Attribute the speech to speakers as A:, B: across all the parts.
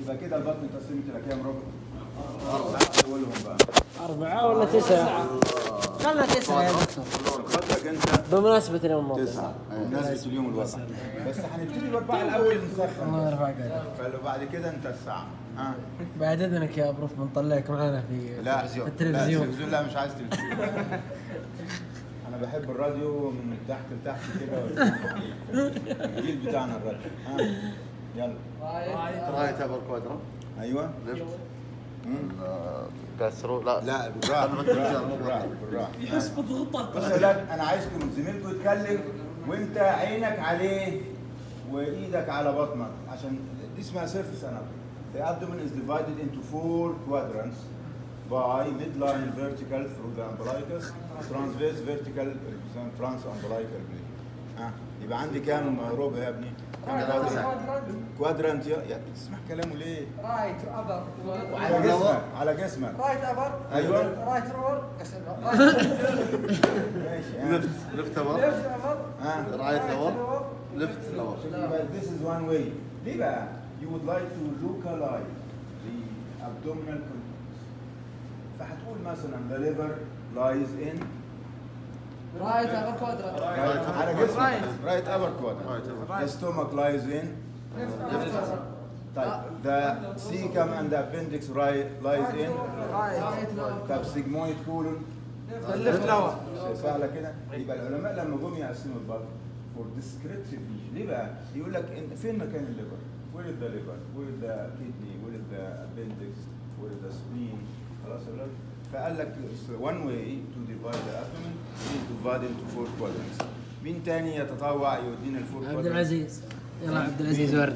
A: يبقى كده البطن اتقسمت الى كام ربع؟ أربعة قولهم بقى
B: أربعة ولا تسعة؟ خلنا تسعة يا دكتور
A: خدك أنت
B: بمناسبة اليوم الموضوع
A: تسعة بمناسبة اليوم الوطني بس هنبتدي بأربعة الأول نسخن
B: الله يرفع قدرك
A: فبعد كده أنت الساعة ها
B: بعد إذنك يا بروف بنطلعك معنا في
A: لا
B: في
A: لا
B: التلفزيون
A: التلفزيون لا مش عايز تلفزيون انا بحب الراديو من تحت لتحت كده الجيل بتاعنا الراديو ها يلا
C: رايت ابر كوادرا
A: ايوه
C: ليفت
A: مم.
C: كسرو لا
A: لا بالراحه بالراحه بالراحه بالراحه يحس بضغوطات بص يا اولاد انا عايزكم زميلكم يتكلم وانت عينك عليه وايدك على بطنك عشان دي اسمها سيرفيس اناتومي The abdomen is divided into four quadrants by midline vertical through the umbilicus, transverse vertical represent transumbilical blade. ها يبقى عندي كام ربع يا ابني؟ كام كوادرانت؟ كوادرانت يا يا تسمع كلامه ليه؟
D: رايت ابر
A: على جسمك على جسمك
D: رايت ابر
A: ايوه
D: رايت رور
A: ماشي ها.
C: ليفت ليفت ابر
D: ليفت ابر
A: ها
C: رايت لور ليفت لور
A: يبقى this is one way ليه بقى؟ You would like to localize the abdominal contents فهتقول مثلا the liver lies in
D: رايت ابر كوادرات
A: right على جسمك right upper
C: Right
A: quadrant
C: upper.
A: the stomach lies in طيب the cecum and the appendix ri- lies in
D: رايت
A: طب sigmoid colon
D: ليفت لور
A: سهله كده يبقى العلماء لما جم يقسموا البطن for descriptive lesion ليه بقى؟ يقول لك إن فين مكان الليفر؟ where is the liver? where is the kidney? where is the appendix? where is the spleen? خلاص يا ولاد؟ فقال لك one way to divide the abdomen is divided into four quadrants. مين تاني يتطوع يودينا الفور
B: عبد العزيز يلا عبد العزيز ورد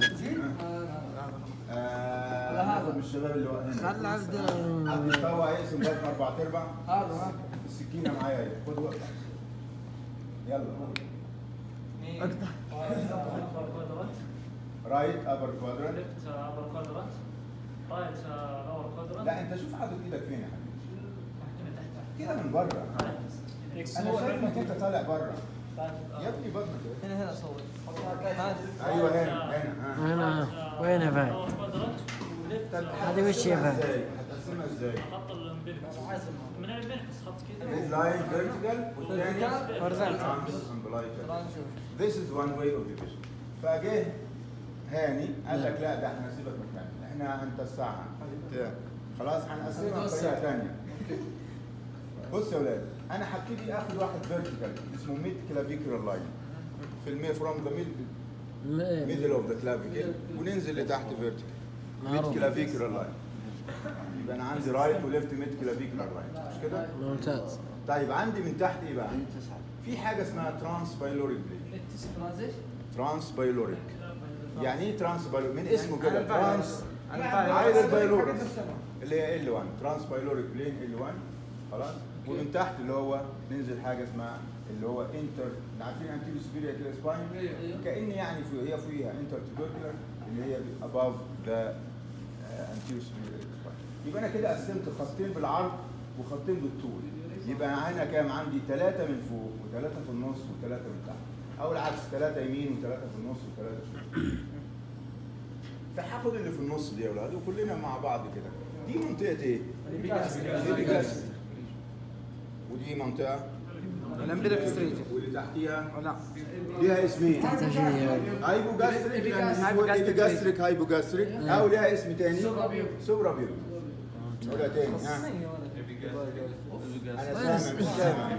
A: آه ناخد من الشباب اللي واقفين
B: خل عبد
A: عبد يتطوع يقسم بطن اربع ارباع
D: هذا
A: السكينه معايا اهي خد وقتك يلا رايت ابر كوادرنت
E: left uh, upper quadrant, right uh, lower quadrant.
A: لا انت شوف حاطط ايدك فين يا حبيبي
E: هنا تحت.
A: كده من بره انا شايفك انت طالع بره
E: بعد-
A: يا ابني بطنك كده.
D: هنا هنا صور
A: ايوه هنا هنا ها.
B: هنا وين يا فهد؟
E: lower quadrant وليفت
B: هذه وش يا فهد؟
A: ازاي هتقسمها ازاي
E: خط الامبليكس من الامبليكس خط كذا
A: ميد لاين فيرتيكال والثاني
B: horizontal.
A: umbilical. This is one way of division. فجه هاني قال لك لا ده احنا سيبك من الثاني احنا هنتسعها بتاع. خلاص هنقسمها بطريقه ثانيه بص يا ولاد انا هبتدي اخد واحد فيرتيكال اسمه ميد كلافيكولار لاين في المي فروم ذا ميد ميدل اوف ذا كلافيكل وننزل لتحت فيرتيكال ميد
B: معروف.
A: كلافيكولار لاين يبقى انا عندي رايت وليفت ميد كلافيكولار لاين مش كده؟
B: ممتاز
A: طيب عندي من تحت ايه بقى؟ في حاجه اسمها ترانس بايلوريك بليد ترانس بايلوريك يعني ايه ترانس بايلوريك؟ من اسمه كده ترانس عايز البايلوريك اللي هي ال 1 ترانس بايلوريك بلين ال 1 خلاص ومن تحت اللي هو ننزل حاجه اسمها اللي هو انتر عارفين انتيريو سبيريا كده سباين كان يعني في هي فيها انتر تيبركلر اللي هي اباف ذا انتيريو سبيريا سباين يبقى انا كده قسمت خطين بالعرض وخطين بالطول يبقى هنا كام عندي ثلاثه من فوق وثلاثه في النص وثلاثه من تحت او العكس ثلاثه يمين وثلاثه في النص وثلاثه شمال فهاخد اللي في النص دي يا اولاد وكلنا مع بعض كده دي منطقه ايه؟ الإبيجاستريك. ودي منطقه
D: الامبليكس ريجن
A: واللي تحتيها
D: لا
A: ليها اسمين
B: تحت شيء
A: هايبوجاستريك يعني ايبيجاستريك هايبوجاستريك او ليها اسم تاني سوبرا بيوت نقولها تاني ها انا سامع مش سامع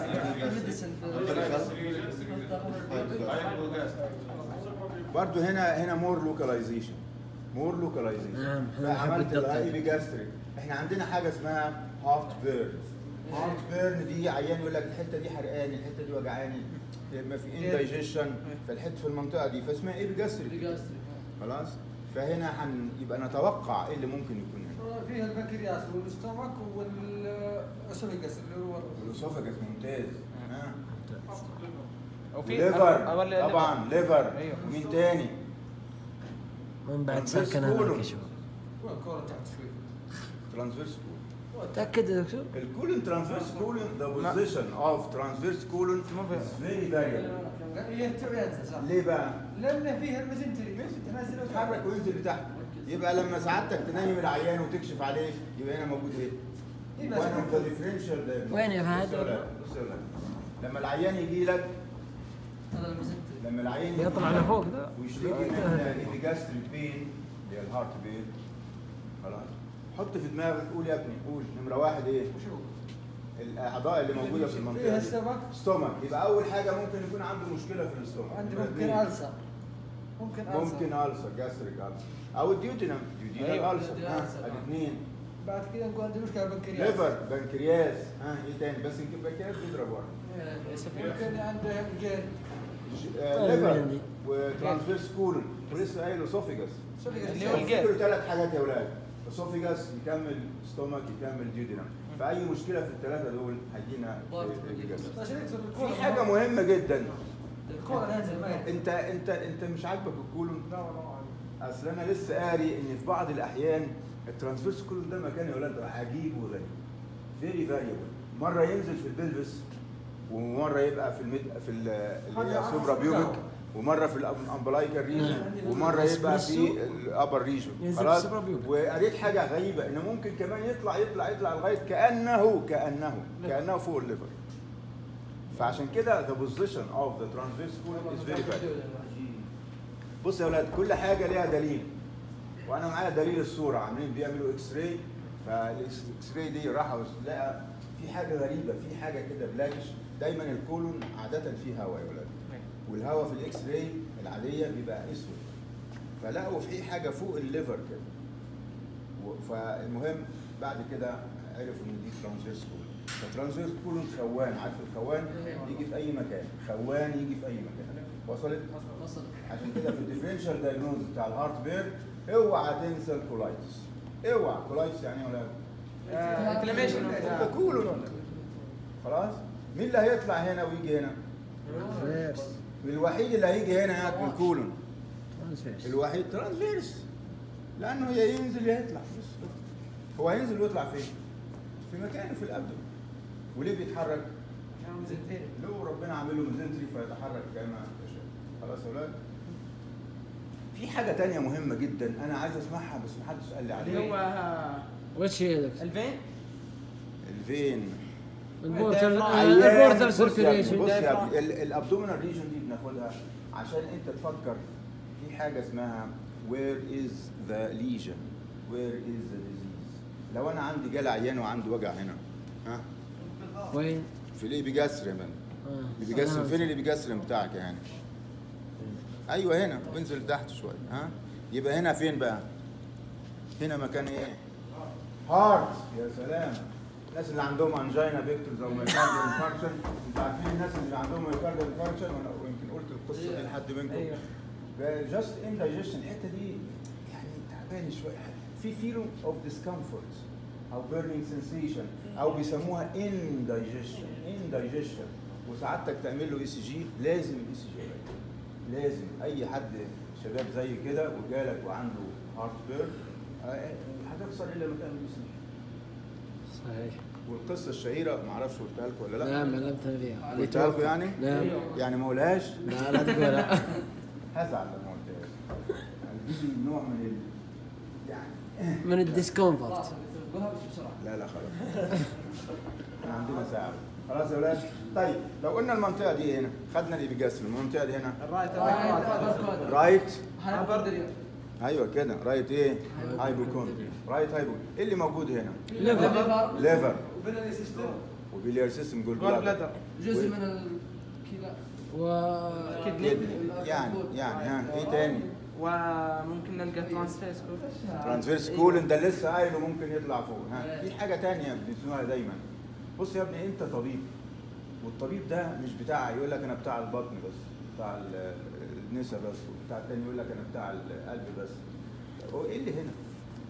A: برضه هنا هنا مور لوكاليزيشن مور لوكاليزيشن
B: نعم، إحنا نحب
A: فعملت
B: الدقة.
A: الايبيجاستريك احنا عندنا حاجه اسمها هارت بيرن هارت بيرن دي عيان يقول لك الحته دي حرقاني الحته دي وجعاني يبقى في اندايجيشن فالحته في المنطقه دي فاسمها ايبيجاستريك خلاص فهنا هن يبقى نتوقع ايه اللي ممكن يكون هنا
D: فيها البنكرياس والاستومك والاسوفيجاس اللي هو
A: الاسوفاجس ممتاز ها
D: وفي
A: ليفر
D: أول-
A: طبعا ليفر
D: أيوه.
A: مين تاني
B: من بعد
A: ترانسفيرس
B: سكن هذا
A: كولون.
B: الكشف
D: والكوره تحت شوي
A: ترانسفيرس كولون
B: تاكد يا دكتور
A: الكولون ترانسفيرس كولون ذا بوزيشن اوف ترانسفيرس كولون فيري فاريبل
D: هي تنزل صح
A: ليه بقى؟
D: لان فيها الميزنتري تنزل
A: يتحرك وينزل لتحت يبقى لما سعادتك تنيم العيان وتكشف عليه يبقى هنا موجود ايه؟
D: إيه
A: one
D: بس
A: of the differential diagnosis.
B: وين يا فهد؟
A: بص يا ولاد، بص يا ولاد. لما العيان يجي لك لما العيان يجي
B: يطلع
A: لك
B: لفوق ده.
A: ويشتكي من الجاستريك بين اللي هي الهارت بين خلاص حط في دماغك قول يا ابني قول نمره واحد ايه؟ الاعضاء اللي موجوده في المنطقه
D: فيها
A: دي.
D: السمك
A: ستومك يبقى اول حاجه ممكن يكون عنده مشكله في الاستومك
D: عندي
A: يبقى
D: ممكن
A: اتنين.
D: ألسر ممكن ألسر
A: ممكن ألسر جاستريك ألسر أو الديوتينم ديوتينال
E: أيوة،
A: ألسر
E: duodenal
A: ها
E: ulcer.
A: الاثنين
D: بعد كده نقول عندي مشكلة بالبنكرياس
A: ليفر بنكرياس ها ايه تاني بس يمكن بنكرياس بيضرب ورا
D: ممكن عنده جين
A: ليفر وترانسفيرس كولون ولسه قايل اسوفيجاس
E: اللي هو الجهاز.
A: ثلاث حاجات يا اولاد اسوفيجاس يكمل ستومك يكمل ديودينم فاي مشكله في الثلاثه دول هيجينا في الجسم
D: عشان يكتب الكولون
A: في حاجه مهمه جدا
D: الكولون ينزل ما ينزل.
A: انت انت انت مش عاجبك الكولون
D: لا والله ما عارف.
A: اصل انا لسه قاري ان في بعض الاحيان الترانسفيرس كولون ده مكان يا ولاد عجيب وغريب فيري فاريبل مره ينزل في البلفس ومره يبقى في الميد في ال- اللي هي سوبرا بيوبك ومره في الامبلايكال ريجن ومره يبقى في الابر ريجن
B: ينزل في
A: خلاص
B: السوبرا بيوبك.
A: وقريت حاجه غريبه ان ممكن كمان يطلع يطلع يطلع لغايه كانه كانه كانه فوق الليفر فعشان كده the position of the transverse colon is very valuable بص يا اولاد كل حاجه ليها دليل وانا معايا دليل الصوره عاملين بيعملوا اكس راي فالاكس راي دي راحوا لقى في حاجه غريبه في حاجه كده بلاكش دايما الكولون عاده فيه هواء يا ولاد والهواء في الاكس راي العاديه بيبقى اسود فلقوا في حاجه فوق الليفر كده و- فالمهم بعد كده عرفوا ان دي ترانسفيرس كولون فالترانسفيرس كولون خوان عارف الخوان يجي في اي مكان خوان يجي في اي مكان وصلت
E: وصل
A: عشان كده في الديفرنشال دايجنوز بتاع الهارت بير اوعى تنسى الكولايتس اوعى كولايتس يعني ايه يا ولاد؟
E: انفلاميشن
A: ده كولون خلاص مين اللي هيطلع هنا ويجي هنا؟
B: فيرس
A: الوحيد اللي هيجي هنا ياكل الكولون
B: ترانسفيرس
A: الوحيد ترانسفيرس لانه يا ينزل يا يطلع بس هو هينزل ويطلع فين؟ في مكانه في الابدن وليه بيتحرك؟ له ربنا عامل له ميزنتري فيتحرك كما يشاء خلاص يا اولاد في حاجه تانية مهمه جدا انا عايز اسمعها بس محدش قال لي
F: اللي
A: عليها
F: هو
B: وش هي دكتور؟
F: الفين
A: الفين
B: البورتال
A: عيان
B: البورتال
A: بص يا ابني
B: سيركيوليشن
A: بص يا ابني ال- الابدومينال ريجن دي بناخدها عشان انت تفكر في حاجه اسمها where is the lesion where is the disease لو انا عندي جالي عيان وعنده وجع هنا ها
B: وين؟
A: في الابيجاستريم
B: آه.
A: الابيجاستريم فين الابيجاستريم بتاعك يعني ايوه هنا وانزل تحت شويه ها يبقى هنا فين بقى هنا مكان ايه هارت يا سلام الناس اللي عندهم انجينا بيكتورز او مايكارديال انفاركشن انتوا عارفين الناس اللي عندهم مايكارديال انفاركشن وانا يمكن قلت القصه دي لحد منكم جاست ان دايجيشن الحته دي يعني تعبانه شويه في فيلو اوف ديسكمفورت او بيرنينج سensation او بيسموها ان دايجيشن ان دايجيشن وسعادتك تعمل له اي سي جي لازم الاي سي جي لازم اي حد شباب زي كده وجالك وعنده هارت بيرن هتخسر الا لما تعمل اي سي جي
B: صحيح
A: والقصه الشهيره ما اعرفش قلتها لكم ولا لا
B: نعم علمتنا فيها
A: قلتها لكم يعني
B: نعم
A: يعني ما قولهاش
B: لا لا تقولها
A: هزعل لما قلتهاش يعني دي نوع من ال... يعني
B: من الديسكومفورت
E: قولها بس بسرعه
A: لا لا خلاص احنا عندنا ساعه خلاص يا ولاد طيب لو قلنا المنطقه دي هنا خدنا الابيجاستر المنطقه دي هنا
F: الرايت
A: رايت
E: هاي بردري
A: ايوه كده رايت ايه هايبوكون رايت هايبو ايه اللي موجود هنا
E: ليفر
A: ليفر
D: وبنالي سيستم
A: وبيليار سيستم جول
F: جول
A: بلادر
F: بلادر
E: جزء من الكلى
B: و
A: كدني يعني يعني ها ايه تاني
F: وممكن نلقى ترانسفيرس
A: ترانسفيرس كولن ده لسه قايله ممكن يطلع فوق ها في حاجه تانية بنسمعها دايما بص يا ابني انت طبيب والطبيب ده مش بتاع يقول لك انا بتاع البطن بس بتاع ال- النسا بس وبتاع التاني يقول لك انا بتاع القلب بس هو ايه اللي هنا؟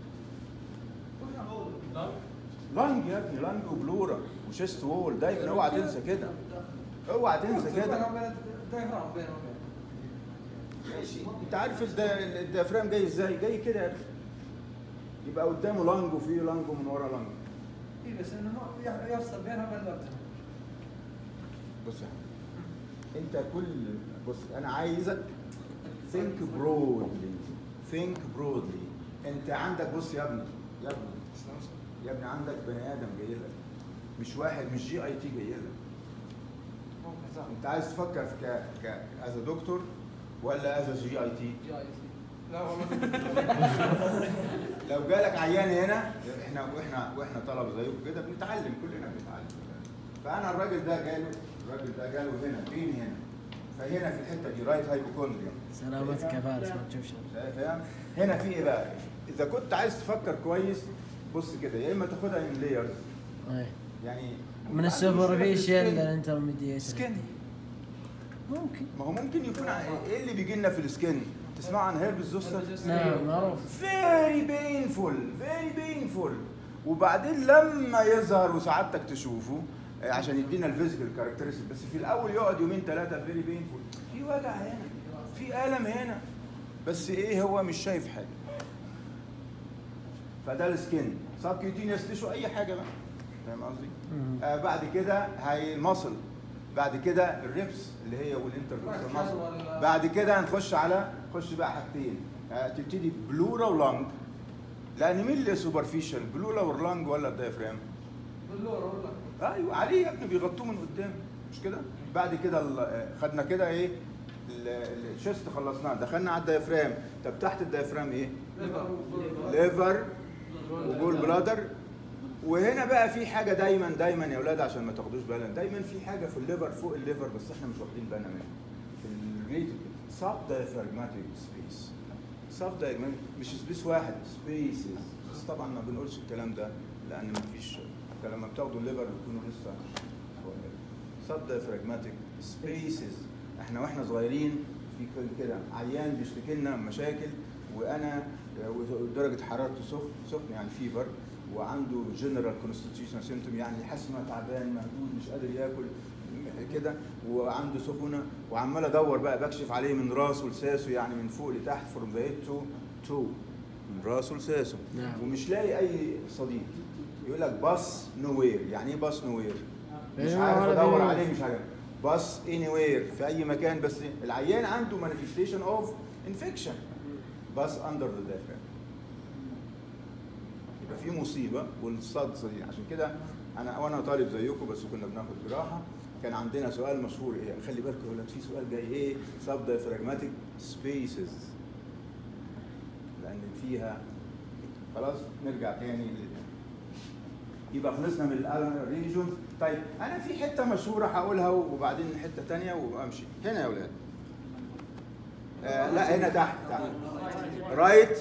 A: لانج يا ابني لانج وبلورا وشيست وول دايما اوعى تنسى كده اوعى تنسى كده
D: دايجرام بينهم وبين
A: ماشي انت عارف الد- الديافرام جاي ازاي؟ جاي كده يا ابني. يبقى قدامه لانج وفيه لانج ومن ورا لانج
D: اي بس انه يح- يفصل بينها وبين الابدن
A: بص يا حبيبي. انت كل بص انا عايزك think broadly think broadly انت عندك بص يا ابني يا ابني يا ابني عندك بني ادم جاي لك مش واحد مش جي اي تي جاي لك
D: ممكن صح
A: انت عايز تفكر في ك ك از دكتور ولا از جي اي تي
D: لا والله
A: لو جالك عيان هنا احنا واحنا واحنا طلبه زيكم كده بنتعلم كلنا بنتعلم فانا الراجل ده جاله الراجل ده جاله هنا بين هنا فهنا في الحته دي رايت هايبوكوندريا
B: سلامتك يا فارس ما تشوف شر
A: فاهم هنا في ايه بقى اذا كنت عايز تفكر كويس بص كده يا اما تاخدها من لايرز
B: إيه.
A: يعني
B: من السوبرفيشال للانترميديت
A: سكن
B: ممكن
A: ما هو ممكن يكون ع- ايه اللي بيجي لنا في السكن تسمع عن هيرب زوستر
B: نعم معروف
A: فيري بينفول فيري بينفول وبعدين لما يظهر وسعادتك تشوفه آه، عشان يدينا الفيزيكال كاركترستيك بس في الاول يقعد يومين ثلاثه فيري بينفول في وجع هنا في الم هنا بس ايه هو مش شايف حاجه فده السكن سب كيوتينيوس تيشو اي حاجه بقى فاهم قصدي؟
B: مم.
A: آه بعد كده هي المصل بعد كده الريبس اللي هي والانتركوستال ماسل
D: ولا-
A: بعد كده هنخش على نخش بقى حاجتين آه تبتدي بلورا ولانج لان مين اللي سوبرفيشال بلورا ولانج ولا الدايفرام؟
D: باللور والله
A: ايوه عليه يا ابني بيغطوه من قدام مش كده؟ بعد كده ال- آه، خدنا كده ايه؟ ال- ال- الشيست خلصناه دخلنا على الدايفرام طب تحت الدايفرام ايه؟ ليفر وجول بلادر وهنا بقى في حاجه دايما دايما يا اولاد عشان ما تاخدوش بالنا دايما في حاجه في الليفر فوق الليفر بس احنا مش واخدين بالنا منها في الريتد سب دايفراجماتيك سبيس سب دايفراجماتيك مش سبيس واحد سبيسز بس طبعا ما بنقولش الكلام ده لان ما فيش لما بتاخدوا الليفر بيكونوا لسه سب دايفراجماتيك سبيسز احنا واحنا صغيرين في كده عيان بيشتكي لنا مشاكل وانا ودرجه حرارته سخن سخن يعني فيفر وعنده جنرال كونستيتيوشن سيمتوم يعني حاسس انه تعبان مهدود مش قادر ياكل كده وعنده سخونه وعمال ادور بقى بكشف عليه من راسه لساسه يعني من فوق لتحت فروم ذا تو تو من راسه لساسه
B: نعم.
A: ومش لاقي اي صديق يقول لك باص نو وير يعني ايه باص نو وير مش
B: أيوة،
A: عارف
B: ولا
A: ادور
B: بيموت.
A: عليه مش عارف باص اني وير في اي مكان بس العيان عنده مانيفستيشن اوف انفكشن باص اندر ذا diaphragm يبقى في مصيبه والصدصه دي عشان كده انا وانا طالب زيكم بس كنا بناخد جراحه كان عندنا سؤال مشهور ايه خلي بالكم يا ولاد في سؤال جاي ايه سب دايفراجماتيك سبيسز لان فيها خلاص نرجع تاني لل- يبقى خلصنا من الريجونز طيب انا في حته مشهوره هقولها وبعدين حته تانية وامشي هنا يا ولاد آه لا هنا تحت تحت رايت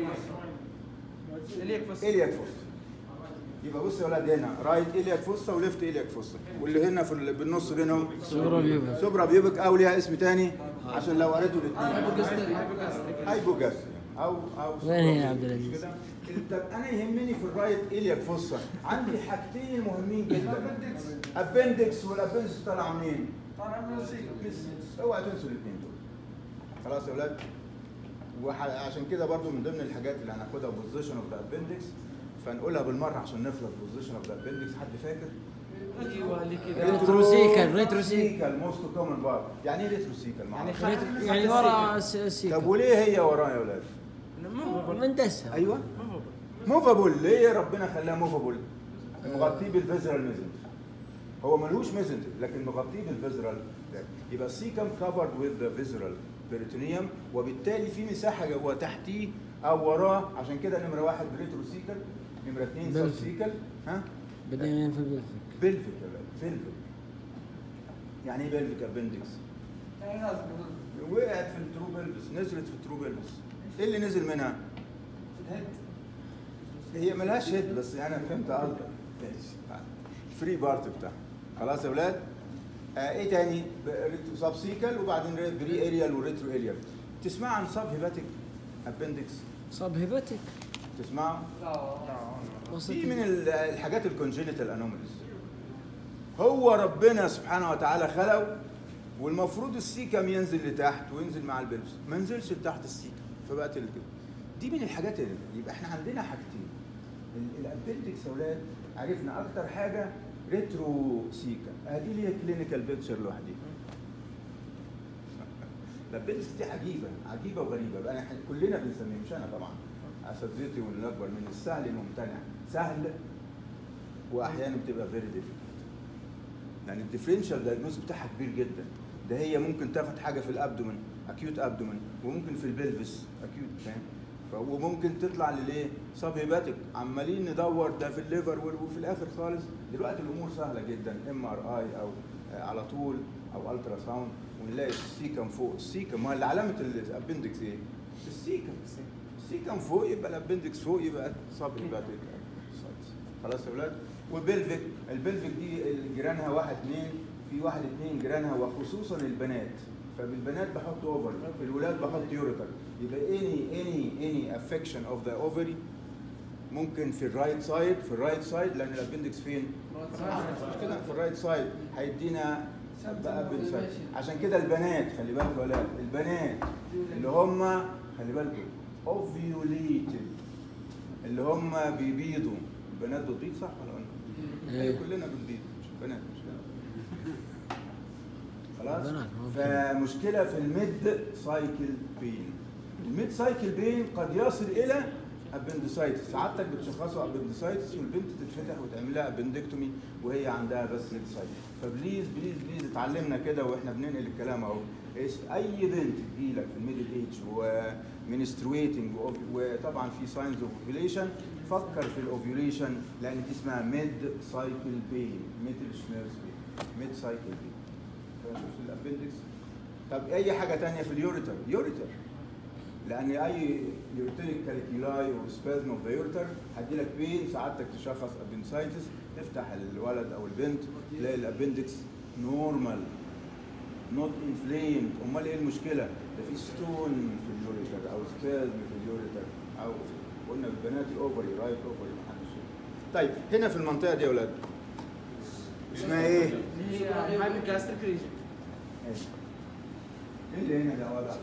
D: اليك بس
A: الياك فوسا يبقى بص يا ولاد هنا رايت الياك فوسا وليفت الياك فوسا واللي هنا في ال- بالنص بينهم
B: سوبرا بيوبك.
A: سوبرا بيوبك او ليها اسم تاني عشان لو قريتوا الاثنين هايبوجاستريا او او
B: وين هي يا
A: سوبرا
B: عبد
A: بيوبك،
B: العزيز؟
A: مش كده؟ طب انا يهمني في الرايت الياك فوسا عندي حاجتين مهمين جدا ابندكس والابندكس طالعه منين؟
D: طالع من السيل
A: بس اوعى تنسوا الاثنين دول خلاص يا اولاد وعشان كده برضو من ضمن الحاجات اللي هناخدها بوزيشن اوف ذا ابندكس فنقولها بالمره عشان نخلص بوزيشن اوف ذا ابندكس حد فاكر؟
F: ايوه اللي كذا
B: ريتروسيكال ريتروسيكال
A: ريتروسيكال موست كومن بار يعني ايه ريتروسيكال؟
F: يعني
A: معرفش.
F: خلف
B: يعني ورا الس- السيكل
A: طب وليه هي ورايا يا اولاد؟
B: من دسها
A: ايوه موفابل ليه ربنا خلاها موفابل؟ مغطيه بالفيزرال ميزنتر هو ملوش ميزنتر لكن مغطيه بالفيزرال يبقى السيكم كفرد وذ ذا فيزرال بيريتونيوم وبالتالي في مساحه جوه تحتيه او وراه عشان كده نمره واحد ريتروسيكال نمره اثنين
B: بلفيك.
A: سبسيكال ها
B: بعدين في البلفك
A: بلفيك يا ولاد بلفيك يعني ايه بلفيك ابندكس؟
D: يعني نازل
A: وقعت في الترو بلفس نزلت في الترو بلفس ايه اللي نزل منها؟
D: الهيد
A: هي ملهاش هيد بس انا فهمت قصدك فري بارت بتاعها خلاص يا اولاد آه ايه تاني سب سيكل وبعدين بري اريال وريترو اريال تسمع عن سب هيباتيك ابندكس
B: صاب هيبتك
A: تسمعوا
D: لا
A: دي من ال- الحاجات الكونجينيتال انوماليز هو ربنا سبحانه وتعالى خلقه والمفروض السيكم ينزل لتحت وينزل مع البلس ما نزلش لتحت السيكم فبقت ال- كده دي من الحاجات اللي يبقى احنا عندنا حاجتين ال- الابندكس يا اولاد عرفنا اكتر حاجه ريترو سيكا ادي ليها كلينيكال بيكتشر لوحدي الابندكس دي عجيبه عجيبه وغريبه بقى احنا كلنا بنسميه مش انا طبعا اساتذتي واللي اكبر من السهل الممتنع سهل واحيانا بتبقى فيري ديفيكولت لان الديفرنشال دايجنوز بتاعها كبير جدا ده هي ممكن تاخد حاجه في الابدومن اكيوت ابدومن وممكن في البلفس اكيوت فاهم ف- وممكن تطلع للايه؟ سب هيباتيك عمالين ندور ده في الليفر وال- وفي الاخر خالص دلوقتي الامور سهله جدا ام ار اي او آه، على طول او الترا ساوند ونلاقي السيكم فوق السيكم ما اللي علامه الابندكس ايه؟ السيكم السيكم فوق يبقى الابندكس فوق يبقى سب هيباتيك خلاص يا ولاد وبلفيك البلفيك دي جيرانها واحد اثنين في واحد اثنين جيرانها وخصوصا البنات فبالبنات بحط اوفر في الولاد بحط يوريتر يبقى اني اني اني افكشن اوف ذا اوفري ممكن في الرايت سايد في الرايت سايد لان الابندكس فين؟ مش كده في الرايت سايد هيدينا بقى appendicitis. عشان كده البنات خلي بالك ولا البنات اللي هم خلي بالكم اوفيوليتد اللي هم بيبيضوا البنات بتبيض صح ولا ولا؟
B: إيه.
A: كلنا بنبيض مش البنات مش كده خلاص
B: البنات مو
A: فمشكله في الميد سايكل بين الميد سايكل بين قد يصل الى ابندسايتس سعادتك بتشخصه ابندسايتس والبنت تتفتح وتعمل لها ابندكتومي وهي عندها بس ميد سايكل فبليز بليز بليز اتعلمنا كده واحنا بننقل الكلام اهو إيش- اي بنت تجيلك في الميدل ايج ومنسترويتنج وطبعا في ساينز اوف اوفيوليشن فكر في الاوفيوليشن لان دي اسمها ميد سايكل بين ميدل شميرز بين ميد سايكل بين فشفت الابندكس طب اي حاجه تانية في اليوريتر يوريتر لان اي يوريتريك كاليكيولاي او سبازم اوف ذا يوريتر هدي لك بين سعادتك تشخص ابندسايتس تفتح الولد او البنت تلاقي الابندكس نورمال نوت انفليمد امال ايه المشكله؟ ده في ستون في اليوريتر او سبازم في اليوريتر او قلنا البنات الاوفري رايت اوفري محدش يشوف. طيب هنا في المنطقه دي يا اولاد اسمها ايه؟
F: اللي هي هايبر جاستريك ريجن
A: ايه اللي هنا ده وضع؟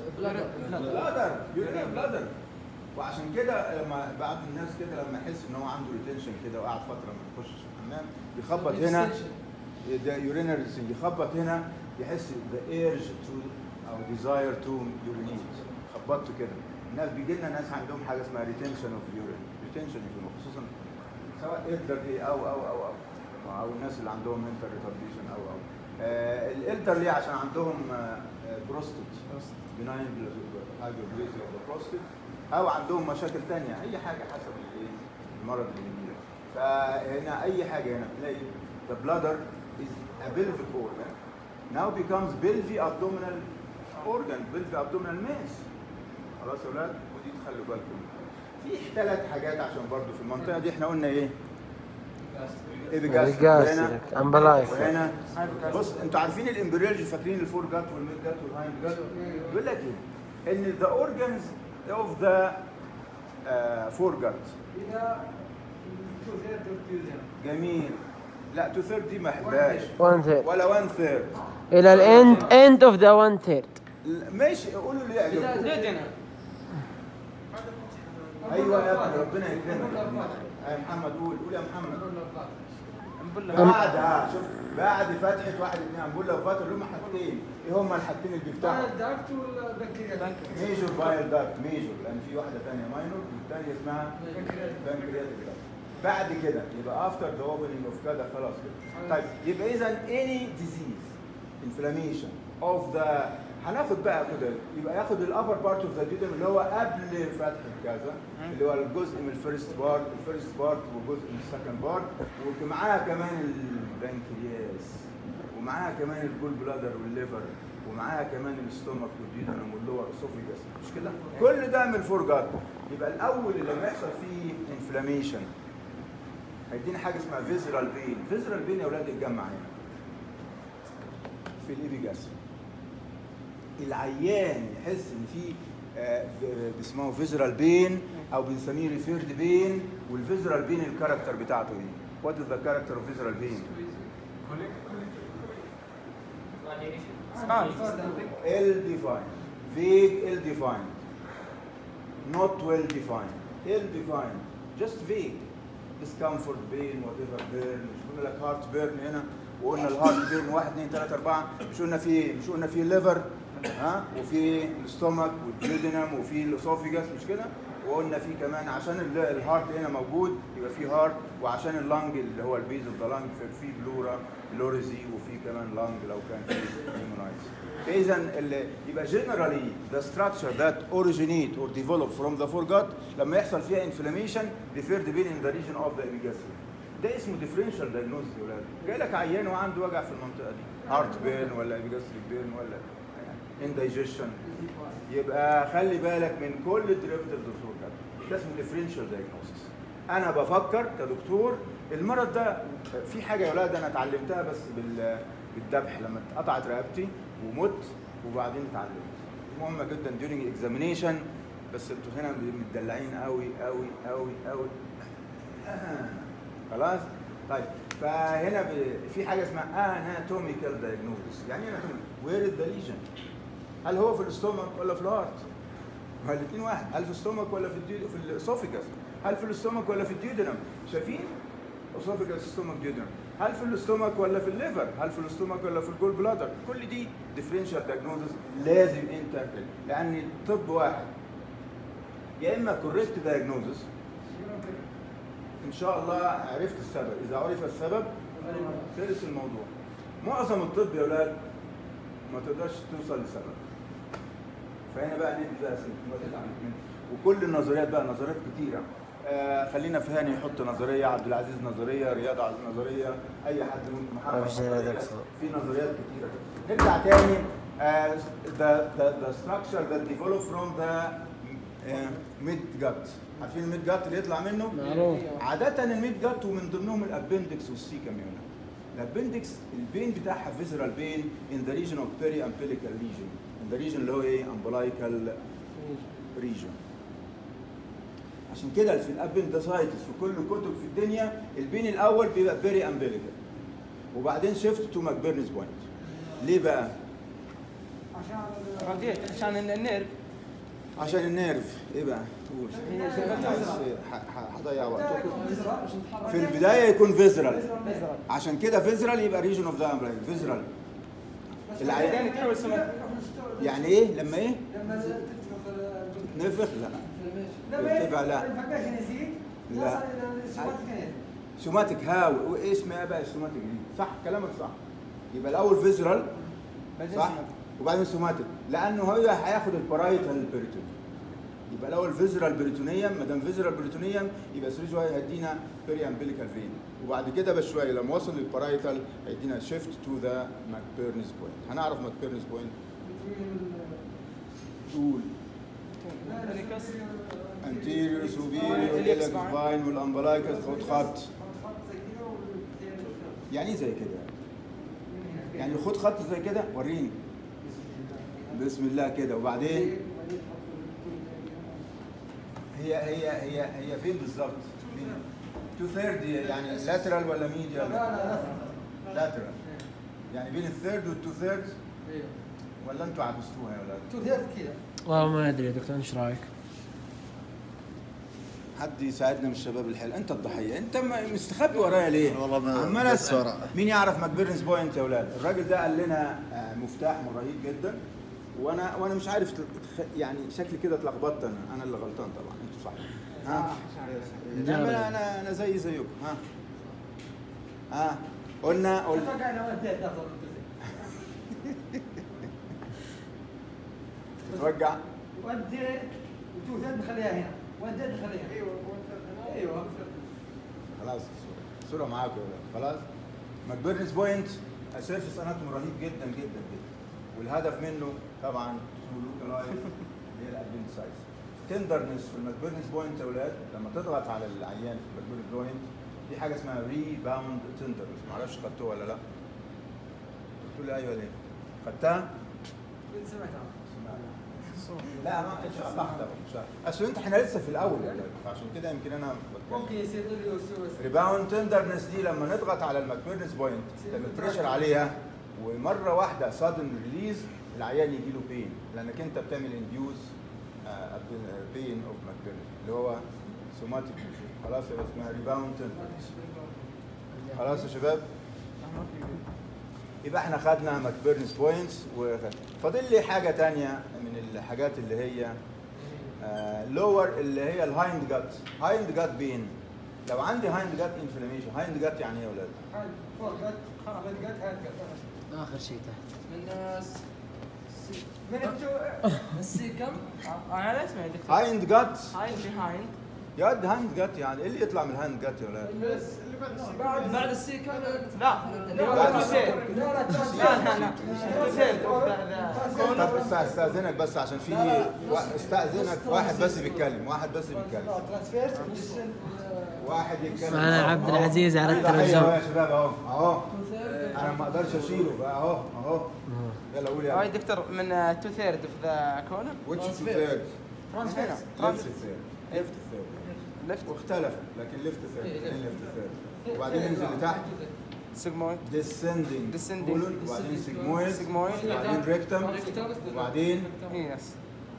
A: بلادر يورينا بلادر وعشان كده لما بعض الناس كده لما يحس ان هو عنده ريتنشن كده وقعد فتره ما يخشش الحمام يخبط هنا ده يورينال يخبط هنا يحس ذا ايرج تو او ديزاير تو يورينيت خبطته كده الناس بيجي لنا ناس عندهم حاجه اسمها ريتنشن اوف يورين ريتنشن خصوصا سواء الدرلي او او او او او الناس اللي عندهم منتال ريتارديشن او او آه الالدرلي عشان عندهم بروستات بناين هايبربليزيا اوف ذا بروستات او عندهم مشاكل تانية اي حاجه حسب الايه المرض اللي بيجي لك فهنا اي حاجه هنا تلاقي the bladder is a pelvic organ now becomes pelvic abdominal organ pelvic abdominal mass خلاص يا اولاد ودي تخلوا بالكم في ثلاث حاجات عشان برضو في المنطقه دي احنا قلنا ايه ايبيجاستريك وهنا
B: جاستريك امبلايك
A: وهنا بص انتوا عارفين الامبريولوجي فاكرين الفور جات والميد جات والهايند جات بيقول لك ايه ان ذا اورجانز اوف ذا فور جات
D: اذا تو ثيرد اوف تو ثيرد
A: جميل لا تو ثيرد دي ما احبهاش
B: 1 ثيرد
A: ولا 1 ثيرد
B: الى الاند اند اوف ذا 1 ثيرد
A: ماشي قولوا اللي يعجبكم
F: ديدنا
A: ايوه يا ابني ربنا يكرمك يا محمد قول قول يا محمد
F: نقول له
A: بعد اه شوف بعد فتحه واحد اثنين هنقول لو فتحوا لهم حاجتين ايه هما الحاجتين اللي بيفتحوا
D: داكت والبنكرياس
A: ميجور بايل داكت ميجور لان في واحده ثانيه ماينور والثانيه اسمها بانكرياتيك داكت بعد كده يبقى افتر ذا اوبننج اوف كده خلاص كده طيب يبقى اذا اني ديزيز انفلاميشن اوف ذا هناخد بقى كده يبقى ياخد الابر بارت اوف ذا ديودم اللي هو قبل فتح كذا اللي هو الجزء من الفيرست بارت الفيرست بارت وجزء من السكند بارت ومعاها كمان البنكرياس ومعاها كمان الجول بلادر والليفر ومعاها كمان الاستومك والديودنم واللور اسوفيجاس مش كده؟ كل ده من الفورجات يبقى الاول اللي لما يحصل فيه انفلاميشن هيدينا حاجه اسمها فيزرال بين فيزرال بين يا اولاد اتجمع هنا في الابيجاس العيان يحس ان في آه، ف- بيسموه فيزرال بين او بنسميه ريفيرد بين والفيزرال بين الكاركتر بتاعته ايه؟ وات از ذا كاركتر اوف فيزرال بين؟ ill defined vague ill defined not well defined ill defined just vague discomfort pain whatever burn مش قلنا لك هارت بيرن هنا وقلنا الهارت بيرن 1 2 3 4 مش قلنا في مش قلنا في ليفر ها وفي الاستومك والديودينم وفي الاسوفيجاس مش كده وقلنا في كمان عشان ال- الهارت هنا موجود يبقى في هارت وعشان اللنج اللي هو البيز اوف ذا لنج في بلورا لوريزي وفي كمان لنج لو كان في هيمونايز فاذا ال- يبقى جنرالي ذا ستراكشر ذات اوريجينيت اور ديفلوب فروم ذا فورجات لما يحصل فيها انفلاميشن ريفيرد بين ان ذا ريجن اوف ذا ابيجاستري ده اسمه ديفرنشال دايجنوز يا ولاد جاي لك عيان وعنده وجع في المنطقه دي هارت بين ولا ابيجاستريك بين ولا اندايجيشن يبقى خلي بالك من كل الديريفيتيف ديسوردر ده اسمه ديفرنشال دايجنوستس انا بفكر كدكتور المرض ده في حاجه يا ولاد انا اتعلمتها بس بال بالذبح لما اتقطعت رقبتي ومت وبعدين اتعلمت مهمه جدا during examination بس انتوا هنا متدلعين قوي قوي قوي قوي خلاص طيب فهنا ب... في حاجه اسمها اناتوميكال دايجنوستس يعني ايه anatomical وير از ذا ليجن هل هو في الاستومك ولا في الهارت ما الاثنين واحد هل في الاستومك ولا في الديو... في الاسوفيجاس هل في الاستومك ولا في الديودنم شايفين اسوفيجاس استومك ديودنم هل في الاستومك ولا في الليفر هل في الاستومك ولا في الجول بلادر كل دي ديفرنشال دايجنوزس لازم انت لان الطب واحد يا اما كوريكت دايجنوزس ان شاء الله عرفت السبب اذا عرف السبب خلص الموضوع معظم الطب يا اولاد ما تقدرش توصل لسبب فهنا بقى ندي بقى سيمتوماتيك وكل النظريات بقى نظريات كتيره آه خلينا في هاني يحط نظريه عبد العزيز نظريه رياض عز نظريه اي حد ممكن محمد
B: ما فيش زي
A: نظرية.
B: ده.
A: في نظريات كتيره نرجع تاني آه the, the, the structure that develop from the ميد جات عارفين الميد جات اللي يطلع منه؟
B: معروف
A: عادة الميد جات ومن ضمنهم الابندكس والسيكم هنا. الابندكس البين بتاعها فيزرال بين in the region of peri-umbilical region. in the region اللي هو ايه؟ umbilical region. عشان كده في الابندسايتس في كل كتب في الدنيا البين الاول بيبقى بيري امبليكال وبعدين شيفت تو ماكبيرنز بوينت. ليه بقى؟
D: عشان
F: رديت عشان النيرف
A: عشان النيرف ايه بقى؟ قول ح- ح- هضيع وقتكم في البدايه يكون فيزرال عشان كده فيزرال يبقى ريجن اوف ذا امبلايك فيزرال العيان
F: بعدين تحول سمك
A: يعني ايه لما ايه
D: لما تنتفخ
A: نفخ لا
D: لما
A: يرتفع لا.
D: الانفكشن يزيد
A: لا.
D: يوصل الى السواتيك نيرف.
A: سوماتيك هاو وايه اسمها بقى السوماتيك دي صح كلامك صح يبقى الاول فيزرال
F: بعدين
A: صح
F: سمك.
A: وبعدين سوماتيك لانه هو هياخد البرايتال بيريتون يبقى الاول فيزرال بريتونيوم ما دام فيزرال بريتونيوم يبقى سري شويه هيدينا بيري امبليكال فين وبعد كده بشويه لما وصل للبرايتال هيدينا شيفت تو ذا ماكبيرنز بوينت هنعرف ماكبيرنز بوينت قول anterior superior
F: Iliac
A: iliac
F: spine.
A: spine والامبلايكس خد خط يعني ايه زي كده يعني خد خط زي كده وريني بسم الله كده وبعدين هي هي هي هي فين بالظبط؟ تو ثيرد يعني لاترال ولا ميديا؟
D: لا لا لا
A: لاترال يعني بين الثيرد والتو ثيرد ولا انتوا عبستوها يا ولاد؟
D: تو ثيرد كذا
B: والله ما ادري يا دكتور ايش رايك؟
A: حد يساعدنا من الشباب الحلو انت الضحيه انت م- مستخبي ورايا ليه
C: والله ما-
A: عمال
C: بس
A: اسال
C: ورا.
A: مين يعرف ماكبيرنز بوينت يا اولاد الراجل ده قال لنا آه، مفتاح رهيب جدا وانا وانا مش عارف تخ- يعني شكلي كده اتلخبطت انا انا اللي غلطان طبعا انتوا صح ها لا انا انا انا زي زيكم ها ها قلنا قلنا
D: اتوقع انه وديت افضل
A: تتوجع
D: وديت وتو ثيرد نخليها هنا وديت نخليها هنا ايوه ايوه
A: خلاص الصورة الصورة معاكم يا ولاد خلاص ماكبيرنز بوينت سيرفيس اناتومي رهيب جدا جدا جدا والهدف منه طبعا تو لوكالايز اللي هي الابندسايز تندرنس في الماكبيرنز بوينت يا ولاد لما تضغط على العيان في الماكبيرنز بوينت في حاجه اسمها ريباوند تندرنس معرفش خدتوها ولا لا قلت لي ايوه ليه خدتها؟
D: سمعتها
A: لا ما كنتش اعتقد اصل انت احنا لسه في الاول يا ولاد فعشان كده يمكن انا بتكلم
D: ممكن يصير لي وسوس
A: ريباوند تندرنس دي لما نضغط على الماكبيرنس بوينت تعمل بريشر عليها ومره واحده سادن ريليز العيان يجي له بين لانك انت بتعمل انديوز بين اوف ماكبيرنس اللي هو سوماتيك خلاص يبقى اسمها ريباوند تندرنس خلاص يا شباب يبقى احنا خدنا ماكبيرنس بوينتس وفاضل لي حاجه تانية من الحاجات اللي هي لور اللي هي الهايند جات هايند جات بين لو عندي هايند جات انفلاميشن هايند جات يعني ايه يا اولاد
D: هاي فوق قد خلاص قد هاي قد
B: اخر شيء تحت
F: من آه، س-
D: من انتو
F: السي كم؟ آه، انا لا اسمع يا دكتور
A: هايند جات
F: هاي بيهايند
A: يا ولد هايند جات يعني ايه اللي يطلع من الهايند جات يا اولاد
D: بعد
F: بعد السي كم؟
D: لا
A: بعد
D: لا
A: السير.
D: لا لا
F: لا لا لا
A: طب است- استاذنك بس عشان في وا- استاذنك واحد بس بيتكلم واحد بس بيتكلم
D: ترانسفير
A: واحد يتكلم
B: معنا عبد العزيز على
A: في ضحية
B: التلفزيون.
A: أهو يا شباب اهو اهو انا ما اقدرش اشيله بقى اهو اهو يلا قول
F: هاي
A: يا
F: دكتور من تو ثيرد اوف ذا كورنر
A: ويتش تو ثيرد
F: ترانسفير
A: ليفت ثيرد ليفت ثيرد
F: ليفت
A: واختلف لكن ليفت ثيرد اثنين ليفت ثيرد وبعدين ننزل لتحت
F: سيجمويد
A: descending
F: Descending.
A: colon وبعدين sigmoid
F: Sigmoid.
A: وبعدين rectum وبعدين
F: يس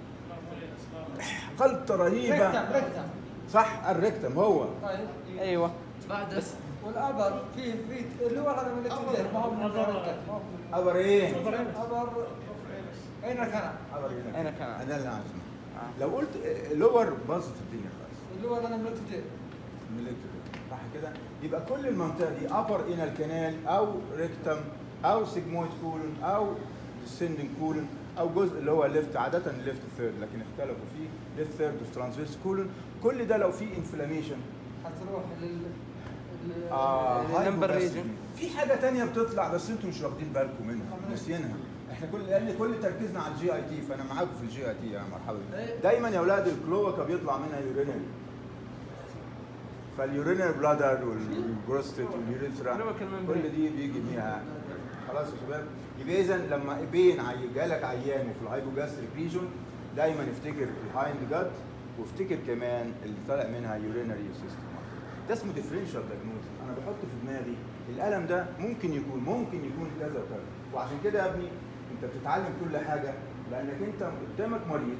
A: خلطة رهيبة
D: ركتم ركتم
A: صح الريكتم هو
D: طيب
F: ايوه
D: بعد والابر فيه في اللي هو هذا من الابتدائي ما هو من الركتم
A: أبر إيه؟
D: ابر اين كان؟
A: أبر هنا
F: أين كان؟
A: أنا اللي عارفه لو قلت لور باظت الدنيا خالص
D: اللي هو انا من الابتدائي
A: ملكت صح كده يبقى كل المنطقه دي ابر انال كانال او ريكتم او سيجمويد كولون او ديسندنج كولون او جزء اللي هو ليفت عاده ليفت ثيرد لكن اختلفوا فيه ليفت ثيرد اوف ترانسفيرس كولون كل ده لو فيه انفلاميشن
D: حتروح لل لل-
A: اه
F: النمبر
A: hypoglycemia.
F: ريجن.
A: في حاجه تانية بتطلع بس انتوا مش واخدين بالكم منها ناسيينها احنا كل لان كل تركيزنا على الجي اي تي فانا معاكم في الجي اي تي يا مرحبا بكم. دايما يا اولاد الكلوكا بيطلع منها يورينري فاليورينري بلادر والبروستيت واليوريثرا كل دي بيجي بيها خلاص يا شباب يبقى اذا لما بين عي- جالك عيان وفي الهايبوجاستريك ريجون دايما افتكر الهايند جات وافتكر كمان اللي طالع منها يورينري سيستم ده اسمه ديفرنشال دايجنوز انا بحط في دماغي الالم ده ممكن يكون ممكن يكون كذا وكذا وعشان كده يا ابني انت بتتعلم كل حاجه لانك انت قدامك مريض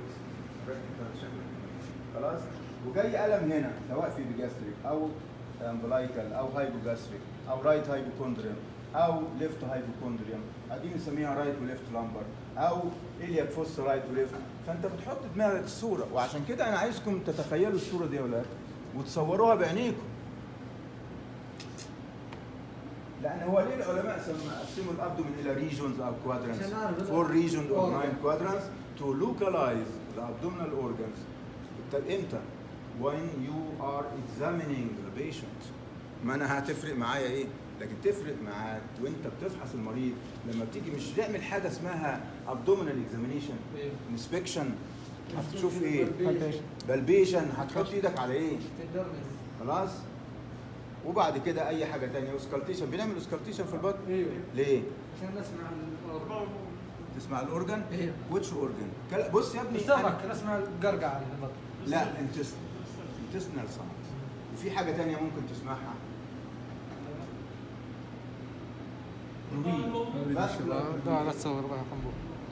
A: خلاص وجاي الم هنا سواء في بيجاستريك او امبلايكال او هايبوجاستريك او رايت هايبوكوندريوم او ليفت هايبوكوندريوم دي بنسميها رايت وليفت لامبر او الياك فوس رايت وليفت فانت بتحط دماغك الصوره وعشان كده انا عايزكم تتخيلوا الصوره دي يا اولاد وتصوروها بعينيكم لان هو ليه العلماء سم- قسموا الابدومين الى ريجونز او كوادرانتس
D: عشان أعرف بس-
A: فور ريجونز او
D: organ.
A: ناين كوادرانتس تو لوكالايز ذا abdominal organs طب امتى؟ when you are examining the patient ما انا هتفرق معايا ايه؟ لكن تفرق معاك وانت بتفحص المريض لما بتيجي مش تعمل حاجه اسمها abdominal examination inspection هتشوف ايه؟ بلبيشن هتحط ايدك على ايه؟
D: تدرس
A: خلاص؟ وبعد كده اي حاجه تانية اوسكالتيشن بنعمل اوسكالتيشن في البطن
D: ايوه
A: ليه؟
D: عشان نسمع الأورجن.
A: تسمع الاورجن؟
D: ايوه
A: ويتش اورجن؟ كلا- بص يا ابني
D: السمك
A: أنا-
D: نسمع القرقعه اللي بطل
A: لا انتستنال انتستنال ساوند وفي حاجه تانية ممكن تسمعها
F: لا لا تصور بقى قنبو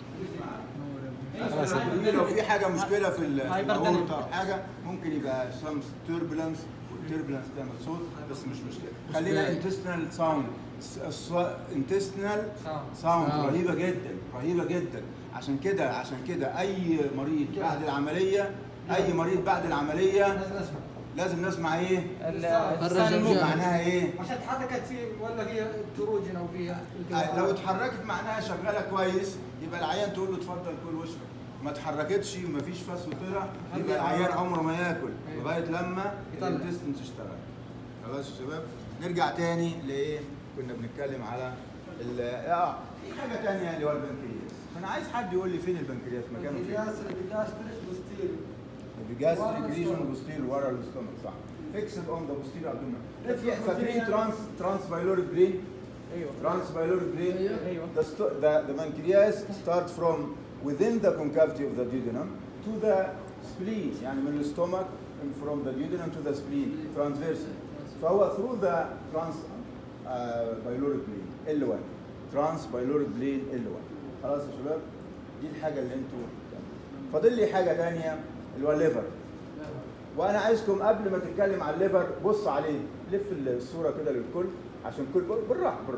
A: دي لو في حاجه مشكله في ال- في
F: هايبر
A: الاورطه او حاجه ممكن يبقى سم توربulence والتوربulence تعمل صوت بس مش مشكله خلينا انتستنال ساوند انتستنال ساوند رهيبه جدا رهيبه جدا عشان كده عشان كده اي مريض بعد العمليه اي مريض بعد العمليه
D: لازم نسمع
A: لازم نسمع ايه
B: الرجل
A: مو
B: جاء.
A: معناها ايه
D: عشان تحركت في ولا هي تروجن او فيها
A: آه، لو اتحركت معناها شغاله كويس يبقى العيان تقول له اتفضل كل واشرب ما اتحركتش ومفيش فس وطلع يبقى العيان عمره ما ياكل لغايه لما
D: يطلع.
A: الانتستين تشتغل خلاص يا شباب نرجع تاني لايه كنا بنتكلم على ال- اه في حاجه تانية اللي هو البنكرياس فانا عايز حد يقول لي فين البنكرياس مكانه فين
D: الجاس الجاستريك بوستيريو
A: بجاستريك ريجون بوستير ورا الاستومك صح فيكسد اون ذا بوستير ابدومين فاكرين ترانس ترانس بايلوريك برين
F: ايوه
A: trans pyloric brain,
F: ايوه
A: the, sto- the, the pancreas starts from within the concavity of the duodenum to the spleen يعني من الستومك from the duodenum to the spleen transverse فهو through the trans uh, pyloric brain L1 trans pyloric brain L1 خلاص يا شباب دي الحاجة اللي انتوا فاضل لي حاجة تانية اللي هو الليفر وانا عايزكم قبل ما تتكلم على الليفر بص عليه لف الصوره كده للكل عشان كل بالراحه بالراحه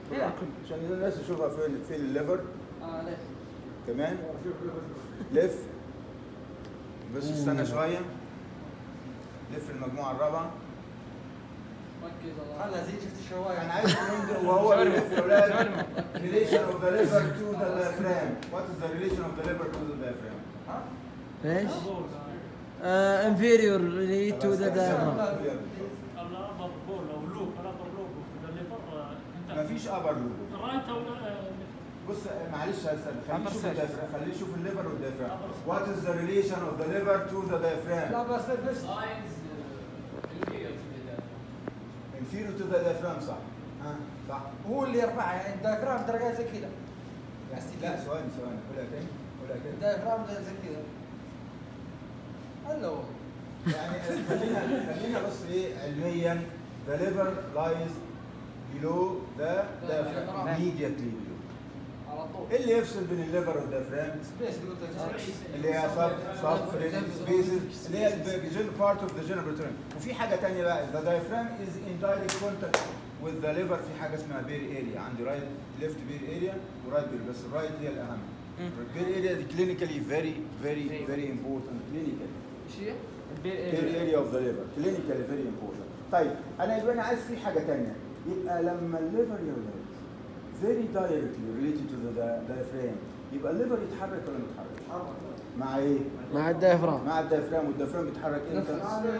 D: إيه.
A: عشان الناس تشوفها فين فين الليفر
D: اه ليش؟
A: كمان لف بس استنى شويه لف المجموعه الرابعه
D: ركز الله خلها زي شفت الشوايه
A: انا عايز نمد وهو بيلف يا اولاد relation of the liver to the diaphragm what is the relation of the liver to the diaphragm
D: ها؟
B: ايش؟ انفيريور تو ذا diaphragm
E: الابر بول او لوب الابر لوب في الليفر انت
A: مفيش ابر لوب
E: رايت او
A: بص معلش هستنى خليه
F: Upper
A: يشوف
F: side.
A: الديافرام خليه يشوف الليفر والديافرام what is the relation of the liver to the
D: لا
A: diaphragm
D: بس بس
A: inferior to the diaphragm صح ها صح
D: هو اللي يرفعها يعني الدايفرام درجات زي كذا
A: لا ثواني ثواني قولها تاني قولها تاني
D: الدايفرام زي كذا هلا هو
A: يعني خلينا خلينا بس ايه علميا the liver lies below the diaphragm immediately below
D: على طول
A: ايه اللي يفصل بين الليفر والديافرام
D: سبيس قلت
A: اللي هي صف صف سبيسز اللي هي الجن بارت اوف ذا جنرال وفي حاجه ثانيه بقى the diaphragm is in direct contact with the liver في حاجه اسمها بير اريا عندي رايت ليفت بير اريا ورايت بير بس الرايت هي الاهم البير اريا دي كلينيكالي فيري فيري فيري امبورتنت كلينيكالي
D: ايش هي؟
A: بير اريا اوف ذا ليفر كلينيكالي فيري امبورتنت طيب انا يبقى انا عايز في حاجه ثانيه يبقى لما الليفر يا ولاد very directly related to the di- diaphragm يبقى الليفر يتحرك ولا ما يتحركش؟ مع ايه؟
B: مع الدايفرام
A: مع الديافرام والديافرام بيتحرك امتى؟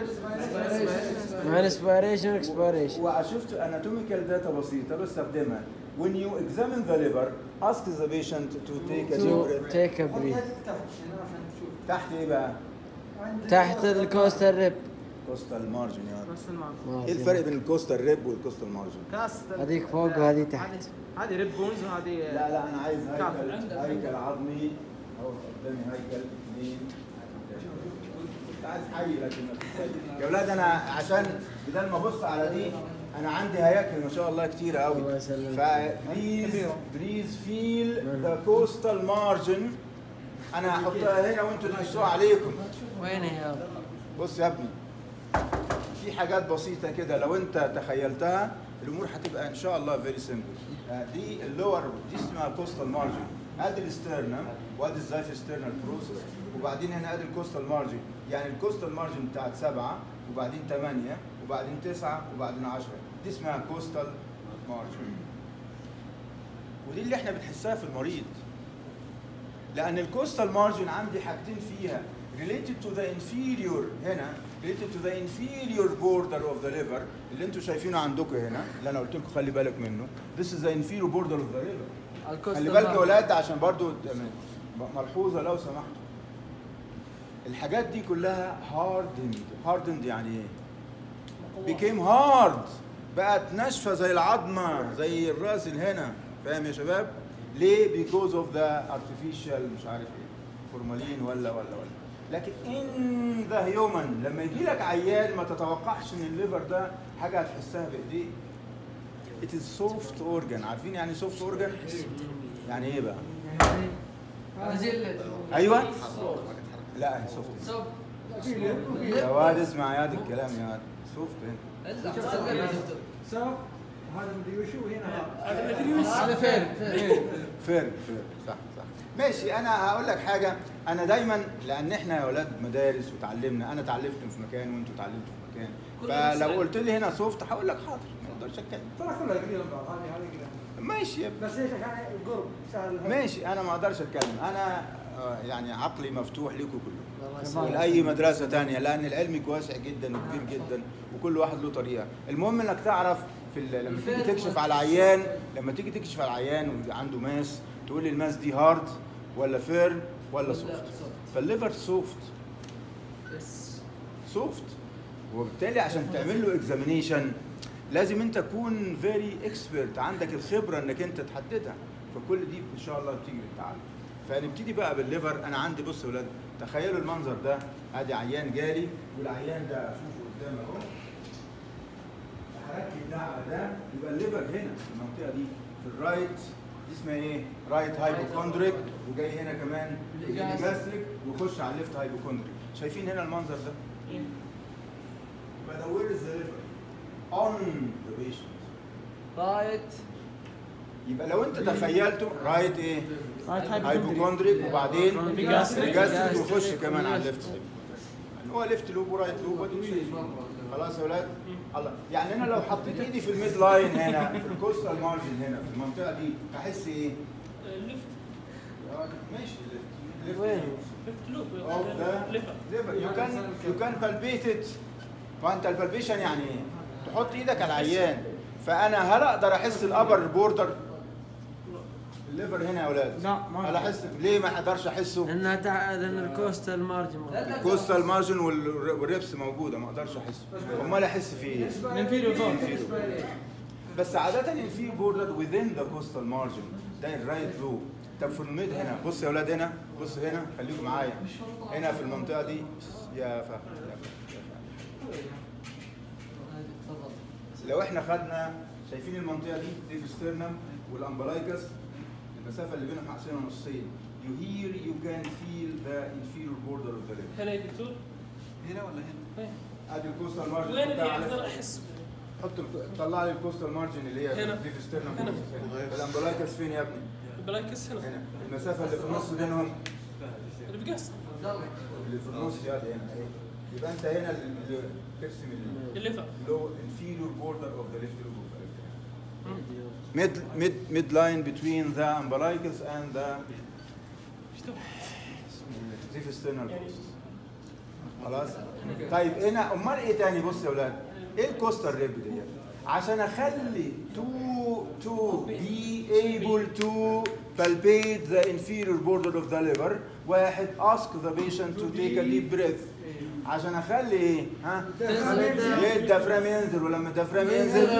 B: مع الاسبيريشن واكسبيريشن
A: وشفت اناتوميكال داتا بسيطه بستخدمها when you examine the liver ask the patient to take a deep
B: تو
A: breath
B: تيك ا
D: حط
B: بريث
D: يدك تحت هنا عشان تشوف
A: تحت ايه بقى؟
D: عند
B: تحت الكوستال ريب
A: كوستال مارجن يا
F: بس المعنى
A: ايه الفرق بين الكوستال ريب والكوستال مارجن؟
F: كاس
B: هذيك فوق وهذه تحت.
F: هذه- هذه ريب بونز وهذه
A: لا لا انا عايز هيكل
D: عندك-
A: هيكل عظمي اهو قدامي هيكل اثنين كنت عايز حي لكن ما فيش. يا اولاد انا عشان بدل ما ابص على دي انا عندي هياكل ما شاء الله كتير قوي
B: الله يسلمك.
A: فبليز بليز فيل ذا كوستال مارجن انا هحطها هنا وانتوا تحسوها عليكم
B: وين هي؟
A: بص يا ابني في حاجات بسيطة كده لو انت تخيلتها الامور هتبقى ان شاء الله فيري سيمبل دي اللور دي اسمها كوستال مارجن ادي الاسترنم وادي الزايف ستيرنال بروسس وبعدين هنا ادي الكوستال مارجن يعني الكوستال مارجن بتاعت سبعة وبعدين ثمانية وبعدين تسعة وبعدين عشرة دي اسمها كوستال مارجن ودي اللي احنا بنحسها في المريض لان الكوستال مارجن عندي حاجتين فيها related to the inferior هنا related to the inferior border of the liver اللي انتوا شايفينه عندكم هنا اللي انا قلت لكم خلي بالك منه this is the inferior border of the liver خلي بالك يا ولاد عشان برضو ملحوظه لو سمحتوا الحاجات دي كلها hardened hardened يعني ايه became hard بقت ناشفه زي العظمه زي الراس اللي هنا فاهم يا شباب ليه because of the artificial مش عارف ايه فورمالين ولا ولا ولا لكن in the human لما يجي لك عيان ما تتوقعش ان الليفر ده حاجه هتحسها بايديك it is soft organ عارفين يعني soft organ يعني ايه بقى ايوه لا soft يا واد اسمع يا واد الكلام يا واد soft هنا
D: سوف وهذا مدري وشو وهنا
F: هذا فين
A: فير فير صح صح ماشي انا هقول لك حاجه انا دايما لان احنا يا اولاد مدارس وتعلمنا انا اتعلمت في مكان وانتوا اتعلمتوا في مكان فلو قلت لي هنا سوفت هقول لك حاضر ما اقدرش اتكلم
D: ترى كلها قريبه من بعض هذه هذه قريبة.
A: ماشي يا ابني
D: بس ليش عشان القرب سهل
A: ماشي انا ما اقدرش اتكلم انا آه، يعني عقلي مفتوح لكم كلكم ولاي مدرسه تانية لان العلم واسع جدا وكبير جدا وكل واحد له طريقه المهم انك تعرف في ال- لما تيجي تكشف على عيان لما تيجي تكشف على عيان وعنده ماس تقول لي الماس دي هارد ولا فيرن ولا سوفت فالليفر سوفت سوفت وبالتالي عشان تعمل له اكزامينيشن لازم انت تكون فيري اكسبرت عندك الخبره انك انت تحددها فكل دي ان شاء الله بتيجي بالتعلم فنبتدي بقى بالليفر انا عندي بص يا ولاد تخيلوا المنظر ده ادي عيان جالي والعيان ده اشوفه قدامي اهو هركب ده على ده يبقى الليفر هنا في المنطقه دي في الرايت دي اسمها ايه؟ رايت هايبوكوندريك وجاي هنا كمان جاستريك ويخش على الليفت هايبوكوندريك شايفين هنا المنظر ده؟ يبقى ده وير از ذا ليفر؟ اون ذا بيشنت
F: رايت
A: يبقى لو انت تخيلته رايت ايه
B: رايت
A: هايبوكوندريك وبعدين
B: Gastric.
A: جاستريك ويخش كمان على الليفت سايد هو ليفت لوب ورايت لوب ودي شيء خلاص يا ولاد الله يعني انا لو حطيت ايدي في الميد لاين هنا في الكوستال مارجن هنا في المنطقه دي احس ايه
E: ليفت
A: ماشي ليفت
B: وين؟
E: ليفت لوب
A: اوف ذا
E: ليفر
A: ليفر يو كان يو كان بالبيت ات وانت البالبيشن يعني ايه؟ تحط ايدك على العيان فانا هل اقدر احس الابر بوردر الليفر هنا يا اولاد
B: لا، ما
A: هل احس ليه ما اقدرش احسه
B: لانها تع... لان الكوستال مارجن
A: الكوستال مارجن والريبس موجوده ما اقدرش احسه امال احس فيه ايه
F: الانفيريور فوق
A: بس عاده الفي بوردر within ذا كوستال مارجن ده الرايت لوب طب في الميد هنا بص يا اولاد هنا بص هنا خليكم معايا هنا في المنطقه دي يا فهد يا فهد، يا فهد. لو احنا خدنا شايفين المنطقه دي دي ستيرنم والامبلايكس المسافه اللي بينهم حقسمها نصين you hear you can feel the inferior border of the lip
E: هنا يا دكتور
D: هنا ولا هنا؟
E: وين؟
A: ادي الكوستال مارجن
E: وين
A: حطها
E: اللي
A: على-
E: اقدر احس
A: حط طلع لي الكوستال مارجن اللي هي
E: هنا.
A: دي في ستيرنم
E: هنا.
A: الامبلايكس فين يا ابني؟
E: البلايكس هنا
A: هنا المسافه اللي في النص بينهم
E: اللي بقص
A: اللي في النص يا دي هنا اهي يبقى انت هنا اللي ترسم ال-
E: الليفر
A: low inferior border of the left lobe of the left mid mid midline between the umbilicus and the ziph-sternal process خلاص طيب هنا امال ايه تاني بص يا اولاد ايه الكوستال ريب ديت عشان اخلي to to be able to palpate the inferior border of the liver واحد ask the patient to take a deep breath عشان اخلي ايه ها ليه الدفرام ينزل ولما الدفرام ينزل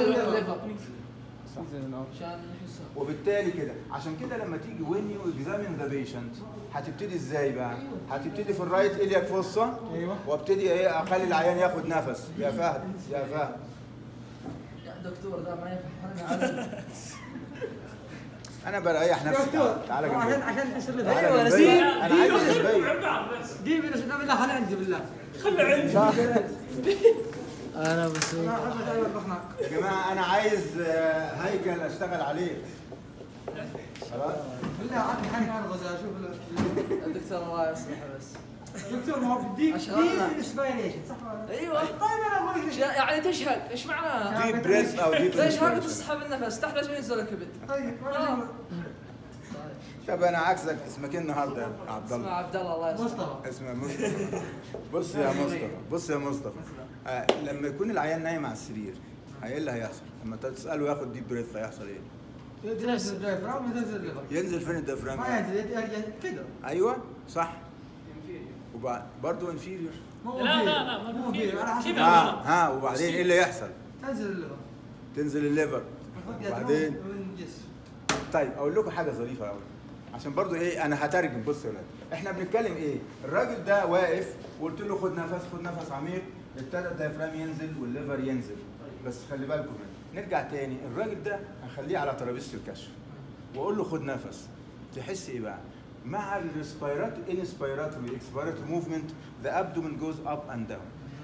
A: وبالتالي كده عشان كده لما تيجي when you examine the patient هتبتدي ازاي بقى؟ هتبتدي في الرايت الياك فصه
F: ايوه
A: وابتدي ايه اخلي العيان ياخد نفس يا فهد يا فهد
G: يا دكتور ده ما يفهمنا
A: انا بريح نفسي
D: دكتور
A: تعالى
D: عشان
A: جنبي
D: عشان تحس اللي
A: تعالى
B: أيوة،
A: جنبي.
B: دي-
A: انا عايز جنبي
D: دي بالنسبه لا بالله خلي عندي بالله
E: خلي عندي
B: انا بسوي
D: انا احب اتعلم البخناق
A: يا جماعه انا عايز آه، هيكل اشتغل عليه خلاص
D: بالله عندي حاجه عن الغزال شوف ال-
G: الدكتور الله يصلحه بس
D: دكتور ما هو دي
G: عشان
D: دي
G: أنا-
D: الاسبايريشن صح ولا لا؟
G: ايوه
D: طيب انا اقول
G: ش-
D: لك
G: يعني تشهق ايش معناها؟
A: ديب بريث او ديب
G: ليش ما قلت تسحب النفس تحت عشان ينزل الكبد؟
D: طيب ولا
A: طب انا عكسك اسمك ايه النهارده يا عبد
G: اسمه
A: الله
G: عبد الله الله يصلحه
D: مصطفى
A: اسمه مصطفى بص يا مصطفى بص يا مصطفى آه لما يكون العيان نايم على السرير ايه اللي هيحصل؟ لما تساله ياخد ديب بريث هيحصل ايه؟
D: تنزل الدايفرام وتنزل الليفر
A: ينزل فين الديافرام؟
D: ما ينزل يرجع كده
A: ايوه صح وبعد برضه انفيريور
D: مو
E: لا،
D: كبير.
E: لا، لا، ما
D: مو
E: كبير.
D: كبير على حسب
E: كبير.
A: ها ها وبعدين ايه اللي يحصل؟
D: تنزل الليفر
A: تنزل الليفر
D: نحط يدنا
A: وبعدين؟
D: ونجس
A: طيب اقول لكم حاجه ظريفه قوي عشان برضو ايه انا هترجم بص يا ولاد احنا بنتكلم ايه الراجل ده واقف وقلت له خد نفس خد نفس عميق ابتدى الدايفرام ينزل والليفر ينزل بس خلي بالكم هنا نرجع تاني الراجل ده هخليه على ترابيزه الكشف واقول له خد نفس تحس ايه بقى مع الريسبيرات انسبيراتوري اكسبيراتوري موفمنت ذا ابدومن جوز اب اند داون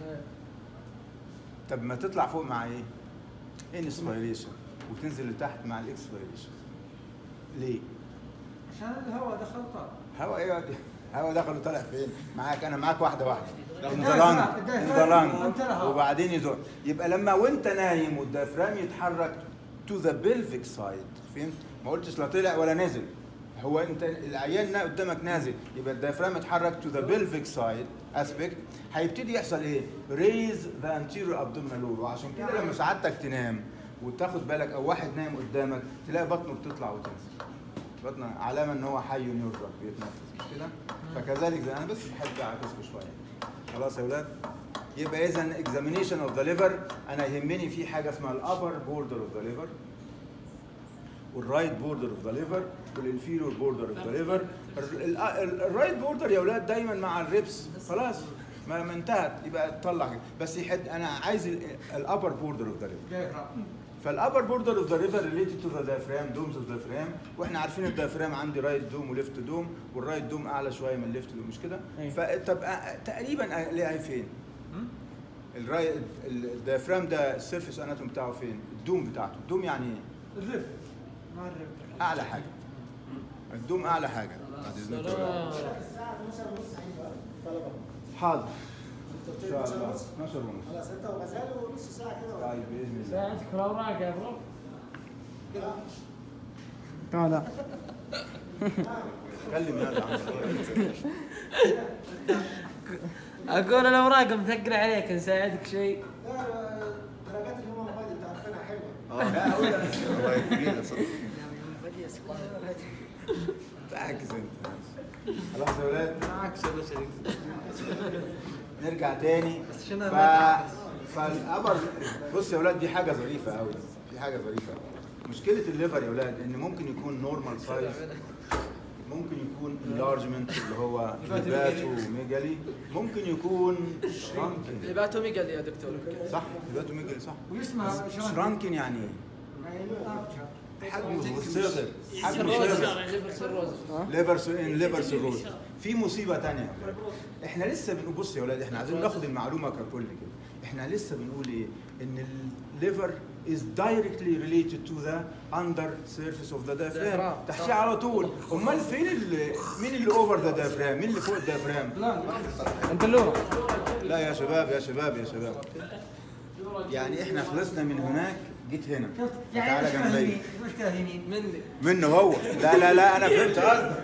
A: طب ما تطلع فوق مع ايه انسبيريشن وتنزل لتحت مع الاكسبيريشن ليه
D: عشان الهواء دخل طار
A: هوا ايه ودي؟ هوا دخل وطلع فين؟ معاك انا معاك واحده واحده ان ذا
D: الدايفرام-
A: لانج ان ذا
D: الدايفرام
A: لانج
D: انتهى.
A: وبعدين يزور يبقى لما وانت نايم والديافرام يتحرك تو ذا بلفيك سايد فهمت؟ ما قلتش لا طلع ولا نزل هو انت العيان نا- قدامك نازل يبقى الديافرام اتحرك تو ذا بلفيك سايد اسبكت هيبتدي يحصل ايه؟ ريز ذا انتيريور ابدومينال وول وعشان كده لما سعادتك تنام وتاخد بالك او واحد نايم قدامك تلاقي بطنه بتطلع وتنزل بطنه علامه ان هو حي يرزق بيتنفس مش كده فكذلك زي انا بس بحب اعكسكم شويه خلاص يا اولاد يبقى اذا اكزامينيشن اوف ذا ليفر انا يهمني في حاجه اسمها الابر بوردر اوف ذا ليفر والرايت بوردر اوف ذا ليفر والانفيريور بوردر اوف ذا ليفر الرايت بوردر يا اولاد دايما مع الريبس خلاص ما ما انتهت يبقى تطلع كده. بس يحد انا عايز الابر بوردر اوف ذا ليفر
D: دايفرام
A: فالابر بوردر اوف ذا ريفر ريليتد تو ذا دايفرام دومز اوف دايفرام واحنا عارفين الدايفرام عندي رايت دوم وليفت دوم والرايت دوم اعلى شويه من الليفت دوم مش كده؟
B: أيوة.
A: فطب أ- تقريبا الاقيها فين؟ الرايت الدايفرام ده السيرفيس اناتوم بتاعه فين؟ الدوم بتاعته، الدوم يعني ايه؟
D: الريف
A: اعلى حاجه الدوم اعلى حاجه بعد اذنك يا ولاد. حاضر ان شاء الله 12 ونص
H: خلاص انت وغزالي ونص ساعه كده
A: طيب باذن الله
B: ساعتك الاوراق يا برو
D: تعال
A: كلم هذا عن
B: اقول الاوراق مثقله عليك نساعدك شيء
H: لا درجات اللي هم مبادئ انت عارفينها حلوه
C: والله ثقيلة صدق.
A: تعكس انت خلاص يا ولاد
F: معك شغل شريك
A: نرجع تاني
F: بس شنو
A: ف...
F: ما
A: فالابر بص يا ولاد دي حاجه ظريفه قوي دي حاجه ظريفه مشكله الليفر يا ولاد ان ممكن يكون نورمال سايز ممكن يكون انلارجمنت اللي هو هيباتو ميجالي ممكن يكون شرانكن
G: الباتومي قال لي يا دكتور
A: صح هيباتو ميجالي صح
D: واسمها شلون؟
A: شرانكن يعني ايه؟ حجمه صغر حجمه
G: سيروز
A: صغر
G: ليفر سيروز
A: ليفر سو ان ليفر سيروز في مصيبه تانية احنا لسه بنقول بص يا ولاد احنا عايزين ناخد المعلومه ككل كده احنا لسه بنقول ايه ان الليفر is directly related to the under surface of the diaphragm
G: diaphragm.
A: تحتيه على طول امال فين اللي مين اللي اوفر ذا diaphragm مين اللي فوق الديافرام
B: انت اللورة
A: لا يا شباب يا شباب يا شباب يعني احنا خلصنا من هناك جيت هنا
D: شفت يعني
A: تعالى
D: مشكلة
A: جنبي
D: يمين مشكلة يمين
G: مني
A: منه هو لا لا لا انا فهمت قصدك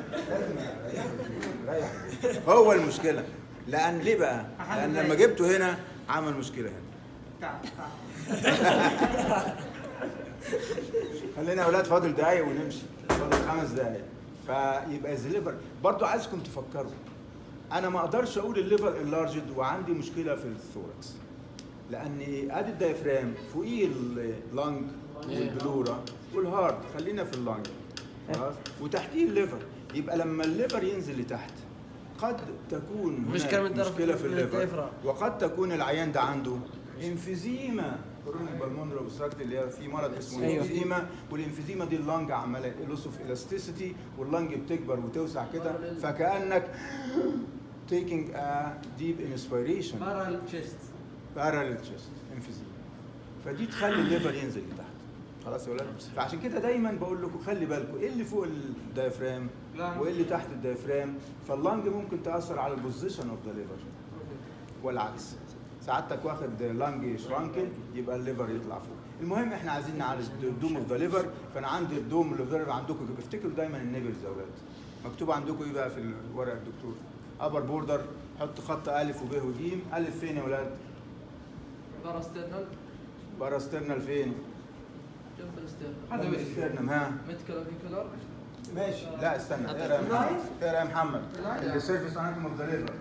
A: ريح. هو المشكله لان ليه بقى لان لما جبته هنا عمل مشكله هنا
D: تعال تعال
A: خلينا يا اولاد فاضل دقايق ونمشي فاضل خمس دقايق فيبقى الليفر برضو عايزكم تفكروا انا ما اقدرش اقول الليفر اللارجد وعندي مشكله في الثوركس لان ادي الدايفرام فوقيه اللنج والبلورا والهارت خلينا في اللنج خلاص وتحتيه الليفر يبقى لما الليفر ينزل لتحت قد تكون هناك
B: مشكلة من طرف
A: مشكله في
B: من
A: الليفر
B: الديافرام.
A: وقد تكون العيان ده عنده انفيزيما كورونيك بالمونري اوبستراكت اللي هي في مرض اسمه
B: أيوة.
A: انفيزيما والانفيزيما دي اللنج عماله لوس اوف الاستيسيتي واللنج بتكبر وتوسع كده فكانك taking a deep inspiration
F: برا الشيست
A: parallel chest emphysema فدي تخلي الليفر ينزل لتحت خلاص يا ولاد فعشان كده دايما بقول لكم خلي بالكم ايه اللي فوق الدايفرام وايه اللي تحت الدايفرام فاللنج ممكن تاثر على البوزيشن اوف ذا ليفر والعكس سعادتك واخد لانج شرانكن يبقى الليفر يطلع فوق المهم احنا عايزين نعالج الدوم اوف ذا ليفر فانا عندي الدوم اوف ذا ليفر عندكم كده. افتكروا دايما النيبلز يا اولاد مكتوب عندكم ايه بقى في الورق الدكتور ابر بوردر حط خط الف وب وج الف فين يا اولاد
G: باراسترنال
A: باراسترنال فين
G: جنب الاسترنال
D: هذا
A: جنب
D: وش؟
A: الاسترنم ها
G: ميتكالافيكولار
A: ماشي لا استنى اقرا يا محمد اقرا يا محمد السيرفيس اناتوم اوف ذا ليفر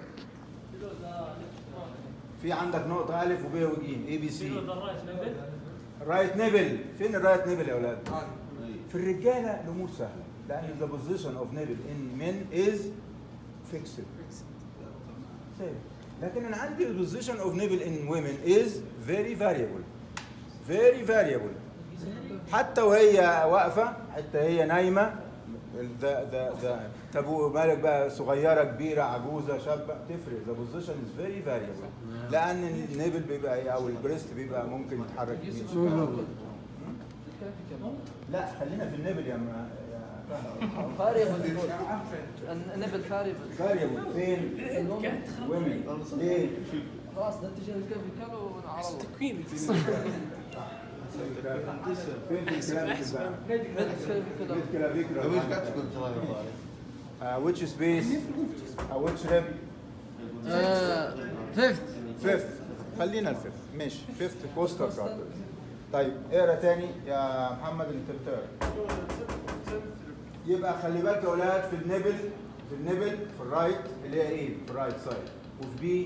A: في عندك نقطة ألف وب وج اي بي سي
E: الرايت نبل
A: رايت نيبل فين الرايت نيبل يا اولاد؟ في الرجالة الأمور سهلة لأن the position of nipple in men is fixed ثابت. لكن أنا عندي the position of nipple in women is very variable very variable حتى وهي واقفة حتى هي نايمة ذا ذا ذا طب مالك بقى صغيرة كبيرة عجوزة شابة تفرق the position is very variable لأن النيبل بيبقى إيه أو البريست بيبقى ممكن يتحرك يمين شمال. لا خلينا في النبل يا ما يا فهد
G: فاريبل النبل فاريبل
A: فاريبل فين؟ ومن ليه؟
G: خلاص نتيجه الكافيكال ونعرض
A: فين في الكلافيكل بقى؟
G: ميتكالافيكولار
C: لو ايش قاعد تقول ترى يا ضاري؟
A: Uh, which space uh, which rib
B: فيفت
A: fifth خلينا الفيفث ماشي فيفث كوستر كارتر طيب اقرا تاني يا محمد الانترتير يبقى خلي بالك يا اولاد في النبل في النبل في الرايت اللي هي ايه في الرايت سايد وفي بي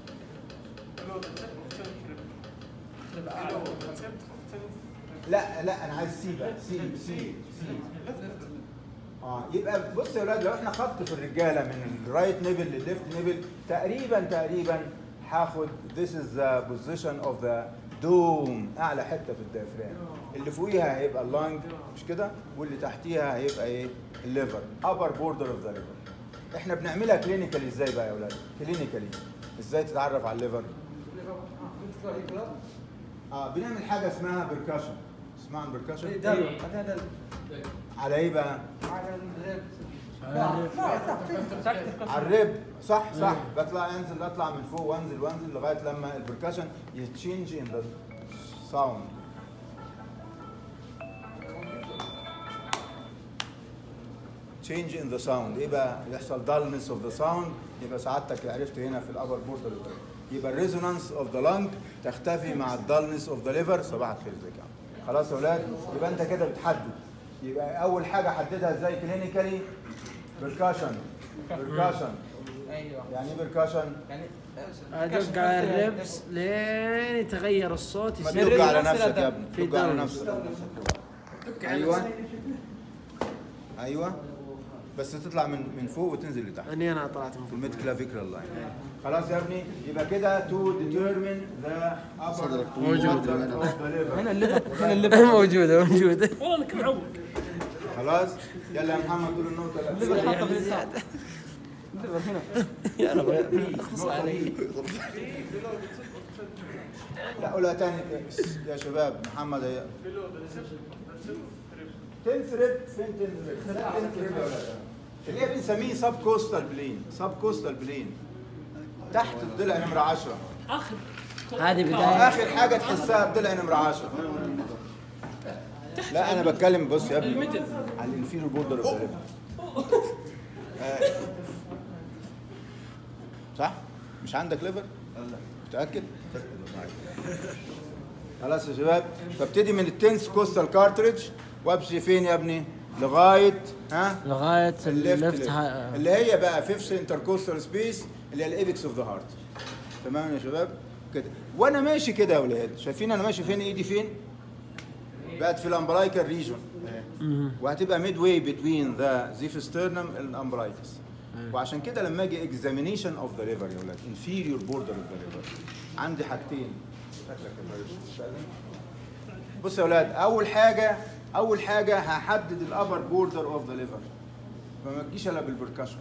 A: لا لا انا عايز سي بقى سي سي سي اه يبقى بص يا اولاد لو احنا خط في الرجاله من الرايت نيبل للليفت نيبل تقريبا تقريبا هاخد this is the position of the dome اعلى حته في الديافرام اللي فوقيها هيبقى اللانج مش كده واللي تحتيها هيبقى ايه الليفر upper border of the liver احنا بنعملها كلينيكالي ازاي بقى يا اولاد كلينيكالي ازاي تتعرف على الليفر اه بنعمل حاجه اسمها بركاشن اسمها بركاشن
D: دل هذا دل
A: على ايه بقى؟
D: على الرب لا لا
A: على الرب صح صح بطلع انزل اطلع من فوق وانزل وانزل لغايه لما البركشن يتشينج ان ذا ساوند change in the sound ايه بقى يحصل dullness of the sound يبقى سعادتك عرفت هنا في الابر بوردر يبقى الريزونانس اوف ذا لانج تختفي مع الدالنس اوف ذا ليفر صباح الخير زي كده خلاص يا اولاد يبقى انت كده بتحدد يبقى اول حاجه حددها ازاي كلينيكالي بركاشن بركاشن
F: ايوه
A: يعني ايه بركاشن
F: يعني
B: ادق على الربس لين يتغير الصوت
A: ما
B: يصير
A: تدق على
F: نفس
A: نفسك يا
F: الأداء.
A: ابني
B: في
A: دق على
B: دالنس.
A: نفسك ايوه ايوه بس تطلع من من فوق وتنزل لتحت
B: اني انا طلعت من
A: في
B: فوق
A: الميد كلافيكرال لاين خلاص يا ابني يبقى كده تو ديترمين ذا ابر
B: موجود.
F: هنا الليفر هنا الليفر
B: موجوده موجوده
E: والله انك معود
A: خلاص يلا يا محمد قول النقطه
F: الليفر
A: الأخيرة.
F: حاطه في اليسار الليفر هنا
B: يا رب اخص علي
A: لا قولها تاني يا شباب محمد هي تنفرد فين تنفرد؟ تنفرد يا ولاد. اللي هي بنسميه سب كوستال بلين سب كوستال بلين تحت الضلع نمرة 10
E: اخر
B: هذه بدايه
A: اخر حاجه تحسها الضلع نمرة 10 لا انا بتكلم بص يا ابني
E: الميدل.
A: على الانفيريور بوردر اوف صح؟ مش عندك ليفر؟ متأكد؟ خلاص يا شباب فابتدي من التنس كوستال كارتريج وامشي فين يا ابني؟ لغايه ها؟
B: لغايه
A: الليفت
B: الليفت
A: ليفت.
B: ها-
A: اللي هي بقى فيفث انتركوستال سبيس اللي هي الايبكس اوف ذا هارت تمام يا شباب كده وانا ماشي كده يا اولاد شايفين انا ماشي فين ايدي فين بقت في الامبرايكال ريجون وهتبقى ميد واي بتوين ذا زيفسترنم الامبرايكس وعشان كده لما اجي اكزامينيشن اوف ذا ليفر يا اولاد انفيريور بوردر اوف ذا ليفر عندي حاجتين شكلك يا فارس تستأذن؟ بص يا اولاد اول حاجه اول حاجه هحدد الابر بوردر اوف ذا ليفر فما تجيش الا بالبركشن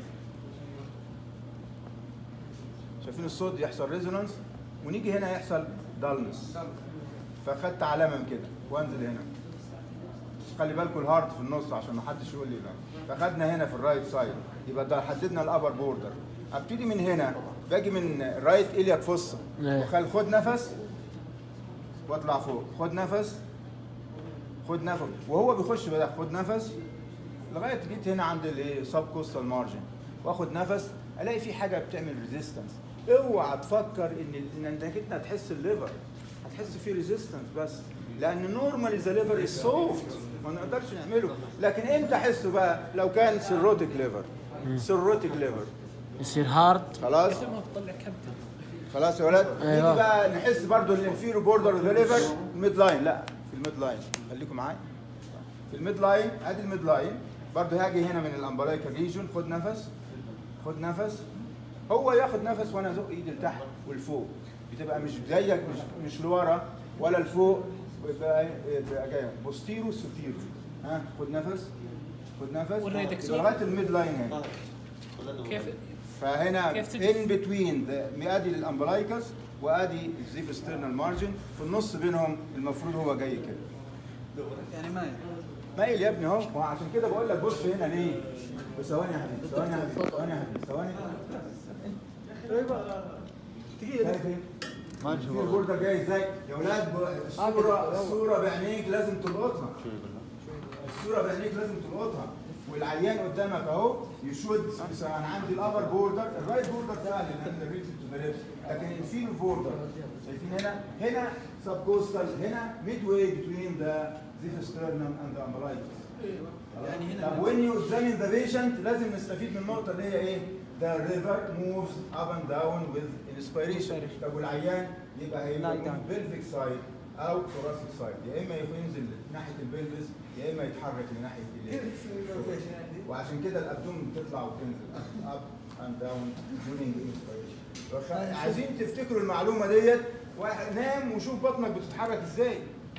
A: شايفين الصوت يحصل ريزونانس ونيجي هنا يحصل دالنس فخدت علامه من كده وانزل هنا بس خلي بالكم الهارت في النص عشان ما حدش يقول لي لا فخدنا هنا في الرايت سايد يبقى ده حددنا الابر بوردر ابتدي من هنا باجي من رايت الياك فصه
B: إيه.
A: وخل خد نفس واطلع فوق خد نفس خد نفس وهو بيخش بقى خد نفس لغايه جيت هنا عند الايه سب كوستال مارجن واخد نفس الاقي في حاجه بتعمل ريزيستنس اوعى تفكر ان ان انت كده هتحس الليفر هتحس فيه ريزيستنس بس لان نورمالي ذا ليفر از سوفت ما نقدرش نعمله لكن امتى احسه بقى لو كان سيروتيك ليفر سيروتيك ليفر
B: يصير هارد
A: خلاص
E: ما تطلع كبده
A: خلاص يا ولاد
B: أيوة.
A: نيجي بقى نحس برضو الانفيرو بوردر ذا ليفر الميد لاين لا في الميد لاين خليكم معايا في الميد لاين ادي الميد لاين برضو هاجي هنا من الامبلايكال ريجون خد نفس خد نفس هو ياخد نفس وانا ازق ايدي لتحت ولفوق بتبقى مش زيك مش مش لورا ولا لفوق بيبقى بيبقى جاي بوستيرو سوتيرو ها خد نفس خد نفس
E: والريدكس.
A: يبقى لغايه الميد لاين هنا
E: كيف
A: فهنا
E: كيف تجي؟
A: ان بتوين ادي الامبلايكس وادي الزيف ستيرنال مارجن في النص بينهم المفروض هو جاي كده
D: يعني ما
A: مايل يا ابني اهو ما هو عشان كده بقول لك بص هنا ليه ثواني يا حبيبي ثواني يا حبيبي ثواني يا حبيبي ثواني شايف ايه؟
C: ما
A: في
C: نشوف
A: البوردر جاي ازاي؟ يا ولاد ب- الصوره الصوره بعينيك لازم تلقطها الصوره بعينيك لازم تلقطها والعيان قدامك اهو يشود انا عندي الابر بوردر الرايت بوردر ده اللي ريتد تو ذا ليفت لكن الفيلو بوردر شايفين هنا هنا سب كوستال هنا ميد واي بتوين ذا زيفسترنم اند ذا امبلايكس يعني هنا طب when you examine the patient لازم نستفيد من النقطة اللي هي ايه؟ The river moves up and down with inspiration. طب والعيان يبقى هيبقى من pelvic side أو thoracic side يا إما ينزل ناحية البلفس يا إما يتحرك لناحية الايه؟ وعشان كده الأبدومن بتطلع وتنزل up and down during inspiration. وخ- عايزين تفتكروا المعلومة ديت واحد نام وشوف بطنك بتتحرك ازاي.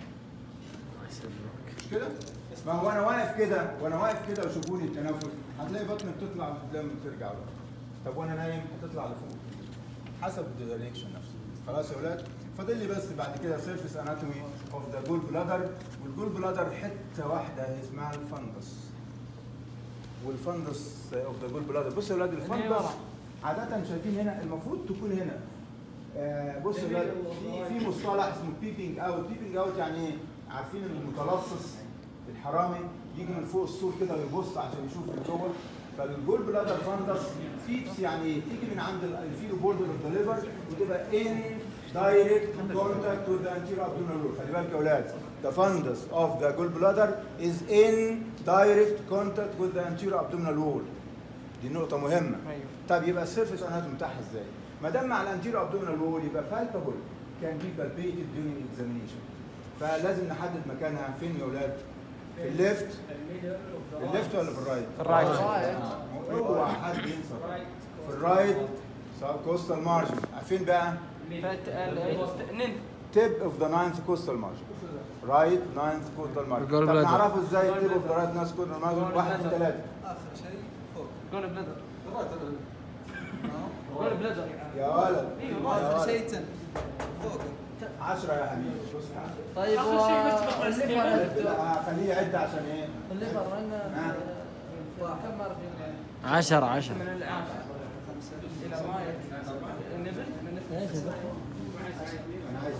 A: مش كده؟ ما هو انا واقف كده وانا واقف كده وشوفوني التنفس هتلاقي بطني بتطلع لقدام وترجع لورا طب وانا نايم هتطلع لفوق حسب الدايركشن نفسه خلاص يا ولاد فاضل لي بس بعد كده سيرفيس اناتومي اوف ذا جول بلادر والجول بلادر حته واحده اسمها الفندس والفندس اوف ذا جول بلادر بصوا يا ولاد الفندس عاده شايفين هنا المفروض تكون هنا آه، بصوا يا ولاد في في مصطلح اسمه بيبينج اوت بيبينج اوت يعني ايه عارفين المتلصص الحرامي يجي من فوق السور كده ويبص عشان يشوف اللي جوه فالجول بلادر فاندس بيبس يعني ايه؟ تيجي من عند الفيلو بوردر اوف ذا ليفر وتبقى ان دايركت كونتاكت with the anterior abdominal wall خلي بالك يا اولاد the fundus of the gallbladder is in direct contact with the anterior abdominal wall دي نقطة مهمة
F: ايوه
A: طب يبقى السيرفيس اناتومي بتاعها ازاي؟ ما دام مع الانتيرو ابدومينال وول يبقى بالبابل كان بي بالبيتد during examination فلازم نحدد مكانها فين يا اولاد؟ في الليفت في الليفت ولا في الرايت؟
F: في الرايت.
A: اوعى حد ينسى في الرايت سب كوستال مارجن عارفين بقى؟
F: فت- ال- ننت
A: تيب اوف ذا ناينث كوستال مارجن رايت ناينث كوستال مارجن
B: الجول
A: طب
B: بلادر.
A: نعرفه ازاي تيب اوف ذا رايت ناينث كوستال مارجن؟ واحد اثنين ثلاثة
H: اخر شيء فوق
F: جول بلادر جول بلادر
A: يا ولد
F: ايوه
A: يا
H: اخر
A: ولد.
H: شيء تن فوق
A: 10 يا حبيبي بص تعال.
G: طيب
E: آخر شيء بس تبقى
G: الليفر
E: استيبل.
A: لا، خليه يعد عشان ايه؟
G: الليفر وين
A: نعم.
G: كم مرة في
B: عشرة عشرة
F: من العاشر الى رايت النبل من النبل
A: انا عايز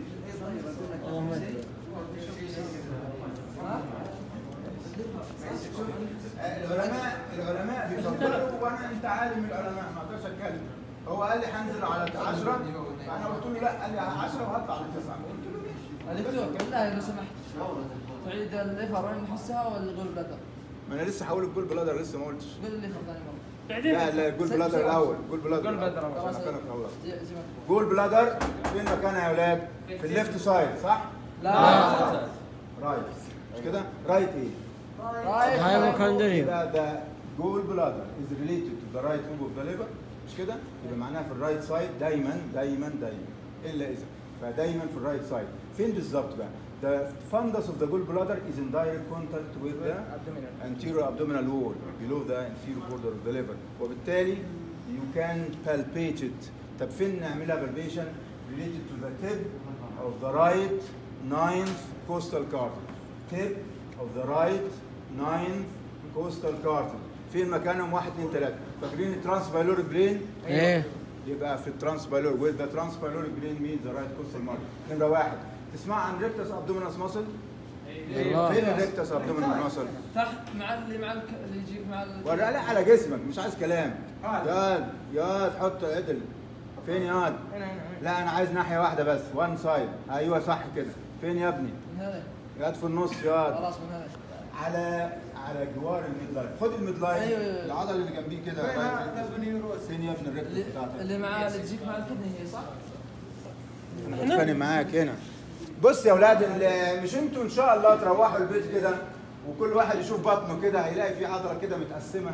A: العلماء العلماء بيفضلوا وانا انت عالم العلماء ما اقدرش اتكلم هو قال لي هنزل على 10 فانا قلت له لا قال لي 10 وهطلع على 9 قلت له ماشي
G: دكتور بالله لو سمحت تعيد الليفر وين نحسها ولا الجول بلادر؟
A: ما انا لسه هقول الجول بلادر لسه ما قلتش
G: قول الليفر ثاني مرة
E: بعدين
A: لا لا الجول بلادر الاول الجول بلادر
F: جول بلادر
A: الأول،
F: أول.
A: عشان كانك خلصت
G: زي زي ما
A: جول بلادر فين مكانها يا اولاد؟ في الليفت سايد صح؟
G: لا
A: رايت مش كده؟ رايت ايه؟
G: رايت
B: هاي مكندريو
A: يبقى ده جول بلادر از ريليتد تو ذا رايت لوب اوف ذا ليفر مش كده؟ يبقى معناها في الرايت سايد دايما دايما دايما الا اذا فدايما في الرايت سايد فين بالظبط بقى؟ The fundus of the gallbladder is in direct contact with the anterior abdominal wall below the inferior border of the liver وبالتالي you can palpate it طب فين نعملها palpation related to the tip of the right ninth costal cartilage tip of the right ninth costal cartilage فين مكانهم واحد اثنين ثلاثة فاكرين الترانس بايلوريك برين
B: ايه
A: يبقى في الترانس بايلوريك with the trans بايلوريك برين means the right costal margin نمرة واحد تسمع عن ريكتس abdominis muscle
B: الله.
A: فين الريكتس abdominis muscle
G: تحت مع اللي مع الك... اللي يجيك مع ال...
A: وريها لي على جسمك مش عايز كلام ياد ياد حط عدل فين ياد
F: هنا هنا هنا.
A: لا انا عايز ناحيه واحده بس وان سايد ايوه صح كده فين يا ابني
G: من هنا
A: ياد في النص ياد
G: خلاص من هنا
A: على على جوار الميد لاين خد الميد لاين
G: أيوة، أيوة.
A: العضله اللي جنبيه كده فين يا ابني الريكتس
G: اللي,
A: بتاعتك
G: اللي مع اللي تجيك مع الكدني هي صح؟
A: انا بتخانق معاك هنا بص يا اولاد ال- مش انتوا ان شاء الله تروحوا البيت كده وكل واحد يشوف بطنه كده هيلاقي في عضله كده متقسمه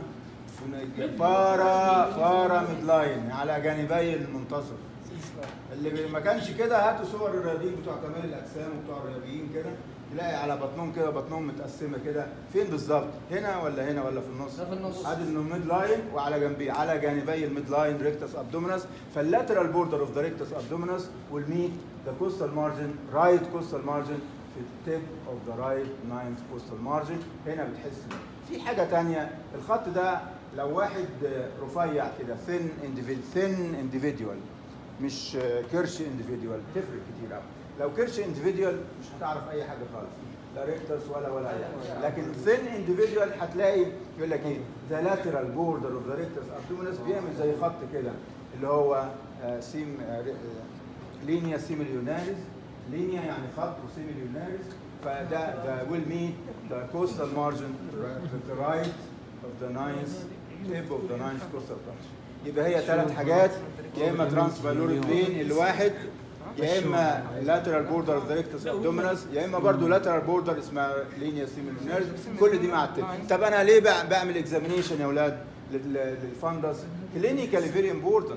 A: بارا بارا ميد لاين على جانبي المنتصف اللي بي- ما كانش كده هاتوا صور الرياضيين بتوع كمال الاجسام وبتوع الرياضيين كده تلاقي على بطنهم كده بطنهم متقسمه كده فين بالظبط هنا ولا هنا ولا في النص
G: ده في النص.
A: ادي انه ميد لاين وعلى جنبيه على جانبي الميد لاين ريكتس ابدومينس فاللاترال بوردر اوف ذا ريكتس ابدومينس will meet the coastal margin right coastal margin في التيب اوف ذا رايت ناينث كوستال مارجن هنا بتحس بيه. في حاجه تانية الخط ده لو واحد رفيع كده ثين individual ثين individual مش كرش individual تفرق كتير قوي لو كرش individual مش هتعرف اي حاجه خالص لا ريكتس ولا ولا اي حاجه لكن ثين individual هتلاقي يقول لك ايه ذا lateral border of the rectus abdominis بيعمل زي خط كده اللي هو سيم لينيا سيميليوناريز لينيا يعني خط وسيميليوناريز فده ده will meet the coastal margin to the right of the ninth tip of the ninth coastal margin يبقى هي ثلاث حاجات يا اما ترانس بالوريك بين الواحد يا اما lateral border of the rectus abdominis يا اما برضه lateral border اسمها لينيا سيميليوناريز كل دي مع التب طب انا ليه بع- بعمل اكزامينيشن يا اولاد لل- للفندس كلينيكالي فيري امبورتنت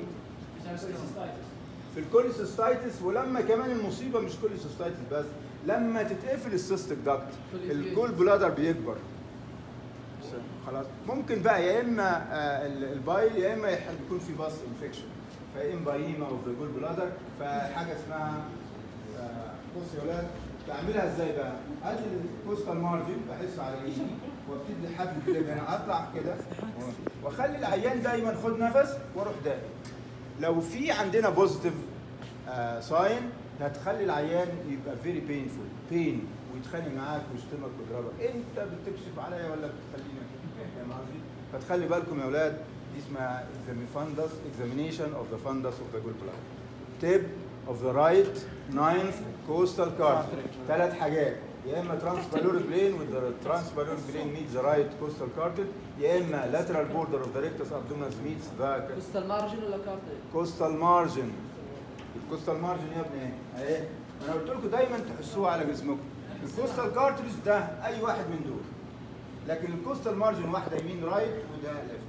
A: في الكوليسيستايتس ولما كمان المصيبه مش كوليسيستايتس بس لما تتقفل السيستك داكت الجول بلادر بيكبر خلاص ممكن بقى يا اما آه، ال- البايل يا اما يح- يكون في باس انفكشن فامبايما اوف ذا جول بلادر فحاجه اسمها آه، بص يا ولاد بعملها ازاي بقى؟ ادي الكوستال مارجن بحس على ايدي وابتدي حبل كده من هنا اطلع كده واخلي العيان دايما خد نفس واروح داخل لو في عندنا بوزيتيف ساين هتخلي العيان يبقى فيري بينفول بين ويتخانق معاك ويشتمك ويضربك انت بتكشف عليا ولا بتخليني فاهم قصدي؟ فتخلي بالكم يا اولاد دي اسمها fundus examination of the fundus of the gallbladder tip of the right ninth coastal cartilage ثلاث حاجات يا اما transbaloric brain with the transbaloric brain meets the right coastal cartilage يا اما lateral border of the rectus abdominis meets the
G: وسط المارجن ولا كارتي؟
A: كوستال مارجن الكوستال مارجن يا ابني اهي انا قلت لكم دايما تحسوها على جسمكم الكوستال كارتريج ده اي واحد من دول لكن الكوستال مارجن واحده يمين رايت وده ليفت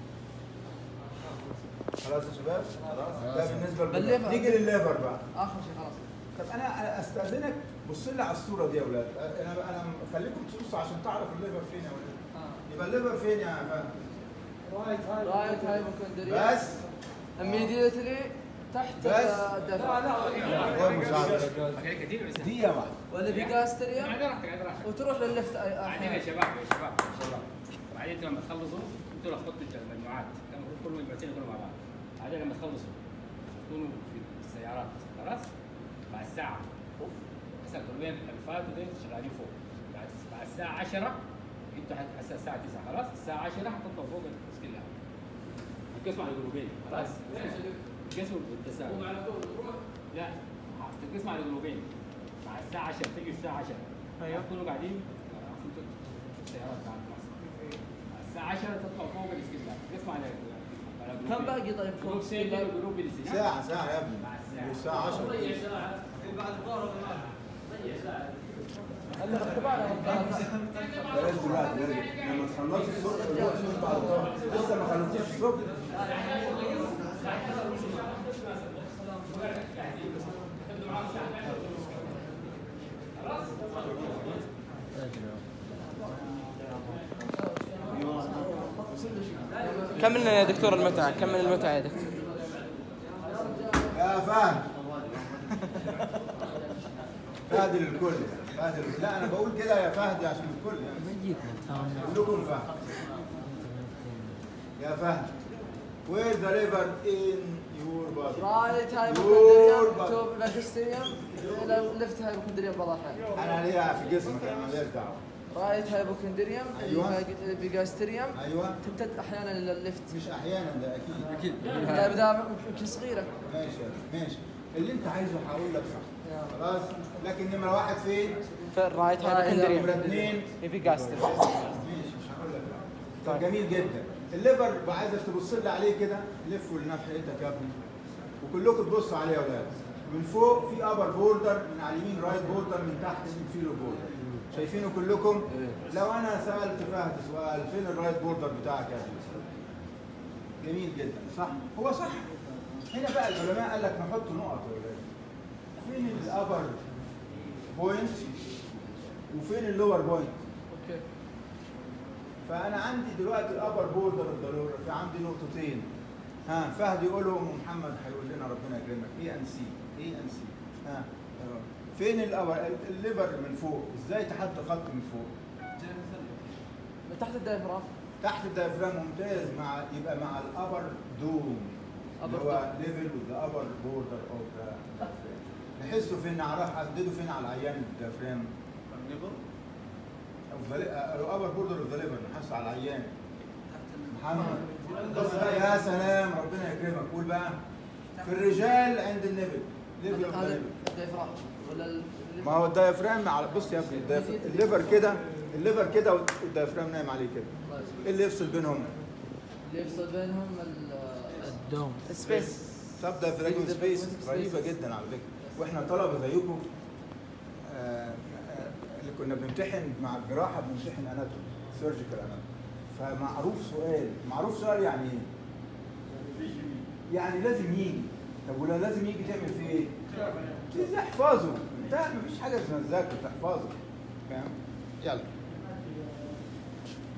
A: خلاص يا شباب ده بالنسبه للبلد.
G: بالليفر.
A: نيجي للليفر بقى
G: اخر شيء خلاص
A: طب انا استاذنك بص لي على الصوره دي يا اولاد انا انا خليكم تبصوا عشان تعرف الليفر فين يا اولاد يبقى الليفر فين يا فندم
D: رايت هاي
G: رايت هايبوكوندريا
A: بس
G: immediately تحت
A: بس.
G: الدفع
A: هو المساعدة. دقيقه واحده
G: ولا بيجاستريا
I: قاعد راحتك قاعد راحتك
G: وتروح لللفت
I: بعدين يا
G: احيانا
I: شباب يا شباب يا شباب بعدين انتوا لما تخلصوا انتوا لخبطتوا المجموعات كان المفروض كل مجموعتين يكونوا مع بعض بعدين لما تخلصوا تكونوا في السيارات خلاص مع الساعة اوف هسه القلبين اللي فاتوا دول شغالين فوق بعد بعد الساعة 10 انتوا حت- هسه الساعة 9 خلاص الساعة 10 حتطلعوا فوق التسجيل تنقسموا على جروبين خلاص تنقسموا بالتساوي لا تنقسموا على جروبين مع الساعة 10 تيجي الساعة 10 ايوه تكونوا قاعدين انتوا في السيارات بتاعت مصر الساعة 10 تطلع فوق الاسكندر تسمع على على جروبين.
G: كم باقي طيب فوق
I: جروب سي
G: الاسكندر؟
I: وجروب الاسكندر
A: ساعه ساعه يا ابني
I: مع الساعة
A: الساعه 10
E: ضيع ساعة بعد الظهر ضيع ساعة
G: عندك اختبار يا رب.
A: بلاش دلوقتي بلاش. لما تخلصوا الصبح دلوقتي مش بعد الظهر لسه ما خلصتوش الصبح
F: كملنا يا دكتور المتعة كمل المتعة يا دكتور
A: يا فهد فهد للكل فهد للكل. لا انا بقول كده يا فهد عشان الكل يعني كلكم فهد يا فهد Where the liver in your body
G: رايت
A: Your
G: هايبوكوندريا
A: body.
G: تو باجستريوم الى ليفت هايبوكوندريا بعض الاحيان
A: انا ليها في جسمك انا ماليش دعوه
G: رايت هايبوكوندريوم
A: أيوة.
G: بيجاستريوم
A: ايوه
G: تمتد احيانا الى الليفت
A: مش احيانا ده اكيد اكيد
G: لا بدا يمكن صغيره
A: ماشي ماشي اللي انت عايزه هقول لك صح
G: يلا.
A: خلاص لكن نمره واحد فين؟
F: في الرايت
A: نمره
F: هايبوكوندريا
A: اثنين
F: في جاستر
A: ماشي مش هقول لك لا. طب جميل جدا الليفر بقى عايزك تبص لي عليه كده لفوا لناحيتك يا ابني وكلكم تبصوا عليه يا اولاد من فوق في ابر بوردر من على اليمين رايت بوردر من تحت انفيرو بوردر شايفينه كلكم لو انا سالت فهد سؤال فين الرايت بوردر بتاعك يا ابني جميل جدا صح هو صح هنا بقى العلماء قال لك نحط نقط يا ولاد فين الابر بوينت وفين اللور بوينت
G: اوكي
A: فانا عندي دلوقتي الابر بوردر اوف ذا لور في عندي نقطتين ها فهد يقولهم ومحمد هيقول لنا ربنا يكرمك اي ان سي اي ان سي ها فين الابر الليفر من فوق ازاي تحط خط من فوق
G: من تحت الدايفرام
A: تحت الدايفرام ممتاز مع يبقى مع الابر دوم اللي
G: Upper
A: هو ليفل ذا ابر بوردر اوف ذا نحسه فين اعرف احدده فين على العيان الدايفرام الابر بوردر اوف ذا ليفر نحس على العيان محمد بص بقى يا سلام ربنا يكرمك قول بقى في الرجال عند النبل ليفل اوف ذا
G: هذا
A: ليفر
G: الدايفرام ولا ال-
A: ما هو الدايفرام على بص يا ابني الدايف- الليفر كده الليفر كده والدايفرام نايم عليه كده ايه اللي يفصل بينهم؟
G: اللي يفصل بينهم ال-
F: الدوم
G: السبيس
A: سب دايفراجم سبيس
G: Diaphragmatic
A: غريبه
G: spaces.
A: جدا على فكره واحنا طلبه زيكم آه، آه، اللي كنا بنمتحن مع الجراحه بنمتحن اناتومي سيرجيكال اناتومي فمعروف سؤال معروف سؤال يعني ايه؟ يعني لازم يجي طب ولو لازم يجي تعمل فيه ايه؟ تيجي احفظه انت مفيش حاجه اسمها تذاكر تحفظه فاهم؟ يلا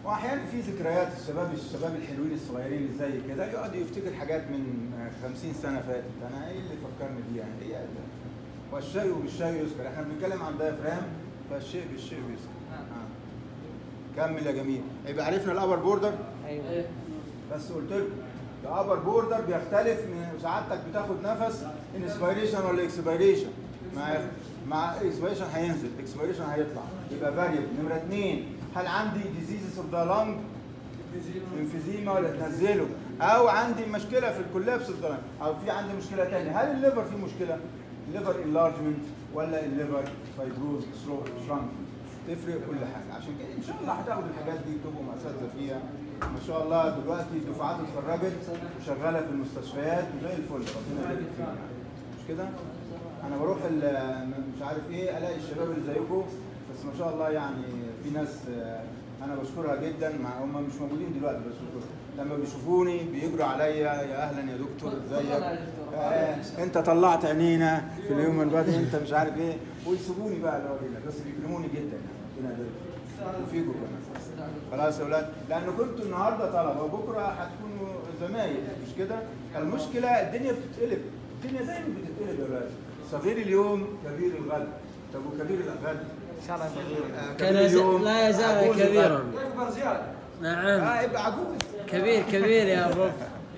A: واحيانا في ذكريات الشباب الشباب الحلوين الصغيرين اللي زي كده يقعد يفتكر حاجات من 50 سنه فاتت انا ايه اللي فكرني بيه يعني هي ده. والشيء بالشيء يذكر احنا بنتكلم عن دايفرام فالشيء بالشيء يذكر آه. كمل يا جميل يبقى عرفنا الابر بوردر
B: ايوه
A: بس قلت لكم الابر بوردر بيختلف من سعادتك بتاخد نفس انسبيريشن ولا اكسبيريشن مع مع اكسبيريشن هينزل اكسبيريشن هيطلع يبقى فاريبل نمره اثنين هل عندي ديزيزز اوف ذا لانج انفيزيما ولا تنزله او عندي مشكله في الكولابس اوف ذا او في عندي مشكله ثانيه هل الليفر فيه مشكله الليفر انلارجمنت ولا الليفر فايبروز سلو شرانك تفرق كل حاجه عشان كده ان شاء الله هتاخدوا الحاجات دي تبقوا اساتذه فيها ما شاء الله دلوقتي الدفعات اتخرجت وشغاله في المستشفيات وزي الفل ربنا يبارك فيهم يعني. مش كده؟ انا بروح ال- مش عارف ايه الاقي الشباب اللي زيكم بس ما شاء الله يعني في ناس آه، انا بشكرها جدا مع هم مش موجودين دلوقتي بس بشكرهم. لما بيشوفوني بيجروا عليا يا اهلا يا دكتور ازيك آه، انت طلعت عينينا في الهيومن بادي انت مش عارف ايه ويسيبوني بقى لو بس بيكرموني جدا يعني ربنا يبارك فيكم. وفيكم كمان خلاص يا اولاد لان كنتوا النهارده طلبه وبكره هتكونوا زمايل مش كده المشكله الدنيا بتتقلب الدنيا دايما بتتقلب يا اولاد صغير اليوم كبير الغد طب وكبير الغد
B: ان شاء الله
A: آه،
B: كان
A: كبير
B: يز-
A: اليوم
B: لا يزال
A: عجوز
B: كبيرا
A: الغد.
D: يكبر زياده
B: نعم
A: اه يبقى عجوز
B: كبير كبير يا بروف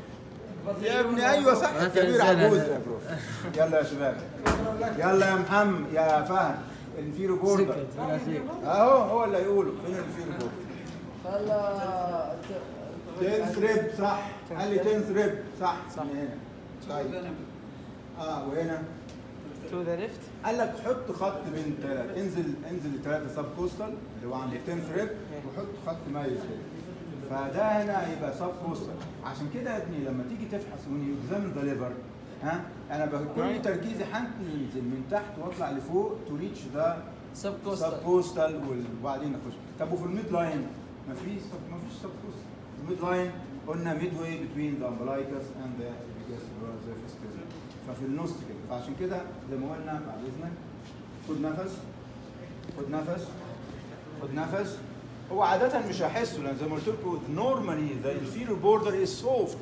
A: يا ابني ايوه صح
B: ما
A: كبير
B: تنزلها.
A: عجوز يا برو يلا يا شباب يلا يا محمد يا فهد الفيرو بوردر
B: سكت ولا فيك
A: اهو هو اللي هيقوله فين الفيرو بوردر
G: فلا
A: تنس ريب صح قال لي تنس ريب صح صح من هنا طيب اه وهنا
B: تو ذا ليفت
A: قال لك حط خط بين ثلاثة انزل انزل لثلاثة سب كوستال اللي هو عند التنس ريب وحط خط مايل كده فده هنا يبقى سب كوستال عشان كده يا ابني لما تيجي تفحص when you examine the liver ها انا ب- كل تركيزي هنزل من تحت واطلع لفوق تو ريتش ذا
G: سب
A: سب
G: كوستال
A: كوستال وبعدين اخش طب وفي الميد لاين مفيش سب مفيش سب كوستال الميد لاين قلنا ميد واي بتوين ذا امبلايكس اند ذا ففي النص كده فعشان كده زي ما قلنا بعد اذنك خد نفس خد نفس خد نفس هو عادة مش هحسه لان زي ما قلت لكم نورمالي ذا inferior بوردر از سوفت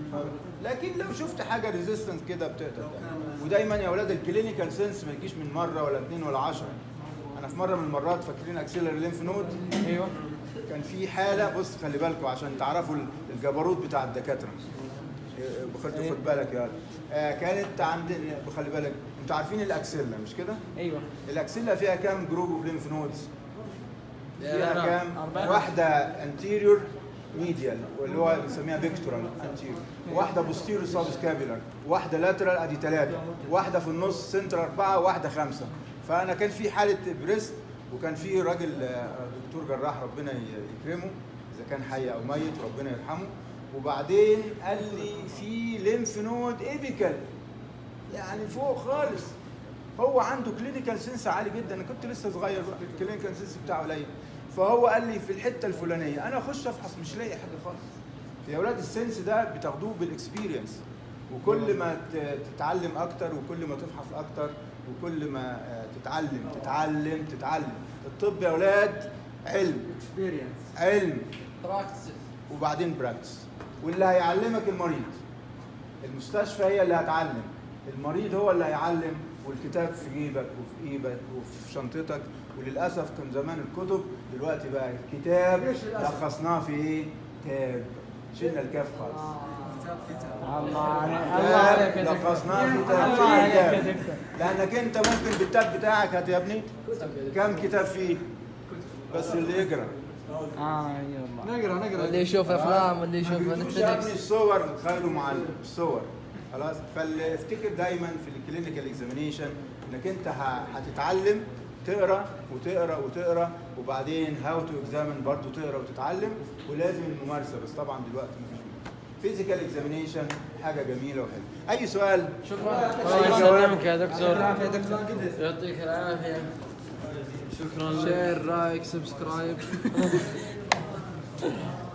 A: لكن لو شفت حاجه ريزيستنس كده بتقدر تعمل. ودايما يا اولاد الكلينيكال سنس ما يجيش من مره ولا اثنين ولا عشرة انا في مره من المرات فاكرين اكسيلري ليمف نود
B: ايوه
A: كان في حاله بص خلي بالكم عشان تعرفوا الجبروت بتاع الدكاتره بخلي خد بالك يا ولد. آه كانت عند بخلي بالك انتوا عارفين الاكسيلا مش كده؟
B: ايوه
A: الاكسيلا فيها كام جروب اوف ليمف نودز؟ فيها
B: أربعة.
A: كام؟
B: أربعة.
A: واحده انتيريور ميديال واللي هو بنسميها بيكتورال انتيريور واحده بوستيريور ساب سكابيلر واحده لاترال ادي ثلاثه واحده في النص سنتر اربعه واحده خمسه فانا كان في حاله بريست وكان في راجل آه، دكتور جراح ربنا ي- يكرمه اذا كان حي او ميت ربنا يرحمه وبعدين قال لي في ليمف نود ايبيكال يعني فوق خالص هو عنده كلينيكال سنس عالي جدا انا كنت لسه صغير بقى الكلينيكال سنس بتاعه قليل فهو قال لي في الحته الفلانيه انا اخش افحص مش لاقي حاجه خالص يا اولاد السنس ده بتاخدوه بالاكسبيرينس وكل ما ت- تتعلم اكتر وكل ما تفحص اكتر وكل ما آه، تتعلم تتعلم تتعلم الطب يا اولاد علم
D: اكسبيرينس
A: علم
G: براكتس
A: وبعدين براكتس واللي هيعلمك المريض المستشفى هي اللي هتعلم المريض هو اللي هيعلم والكتاب في جيبك وفي ايدك وفي شنطتك وللاسف كان زمان الكتب دلوقتي بقى الكتاب
D: ليش للأسف؟
A: لخصناه في ايه؟ تاب شلنا الكاف خالص
B: الله عليك الله عليك
A: كتاب
B: يا دكتور
A: لخصناه في تاب
B: الله عليك يا
A: كتاب.
B: دكتور
A: لانك انت ممكن بالتاب بتاعك هات يا ابني كم كتاب فيه؟ بس اللي يقرا
B: اه يلا
D: نقرا نقرا
G: واللي يشوف افلام واللي
A: ما
G: يشوف
A: بيجيبوش يا ابني
G: نتفلكس
A: الصور خير معلم الصور خلاص فافتكر دايما في الكلينيكال اكزامينيشن انك انت ه- هتتعلم تقرا وتقرا وتقرا وبعدين هاو تو اكزامن برضه تقرا وتتعلم ولازم الممارسه بس طبعا دلوقتي مفيش فيزيكال اكزامينيشن حاجه جميله وحلوه اي سؤال
G: شكرا
B: الله يسلمك يا دكتور
D: يا دكتور
B: يعطيك العافيه شكرا لك
G: شير لايك سبسكرايب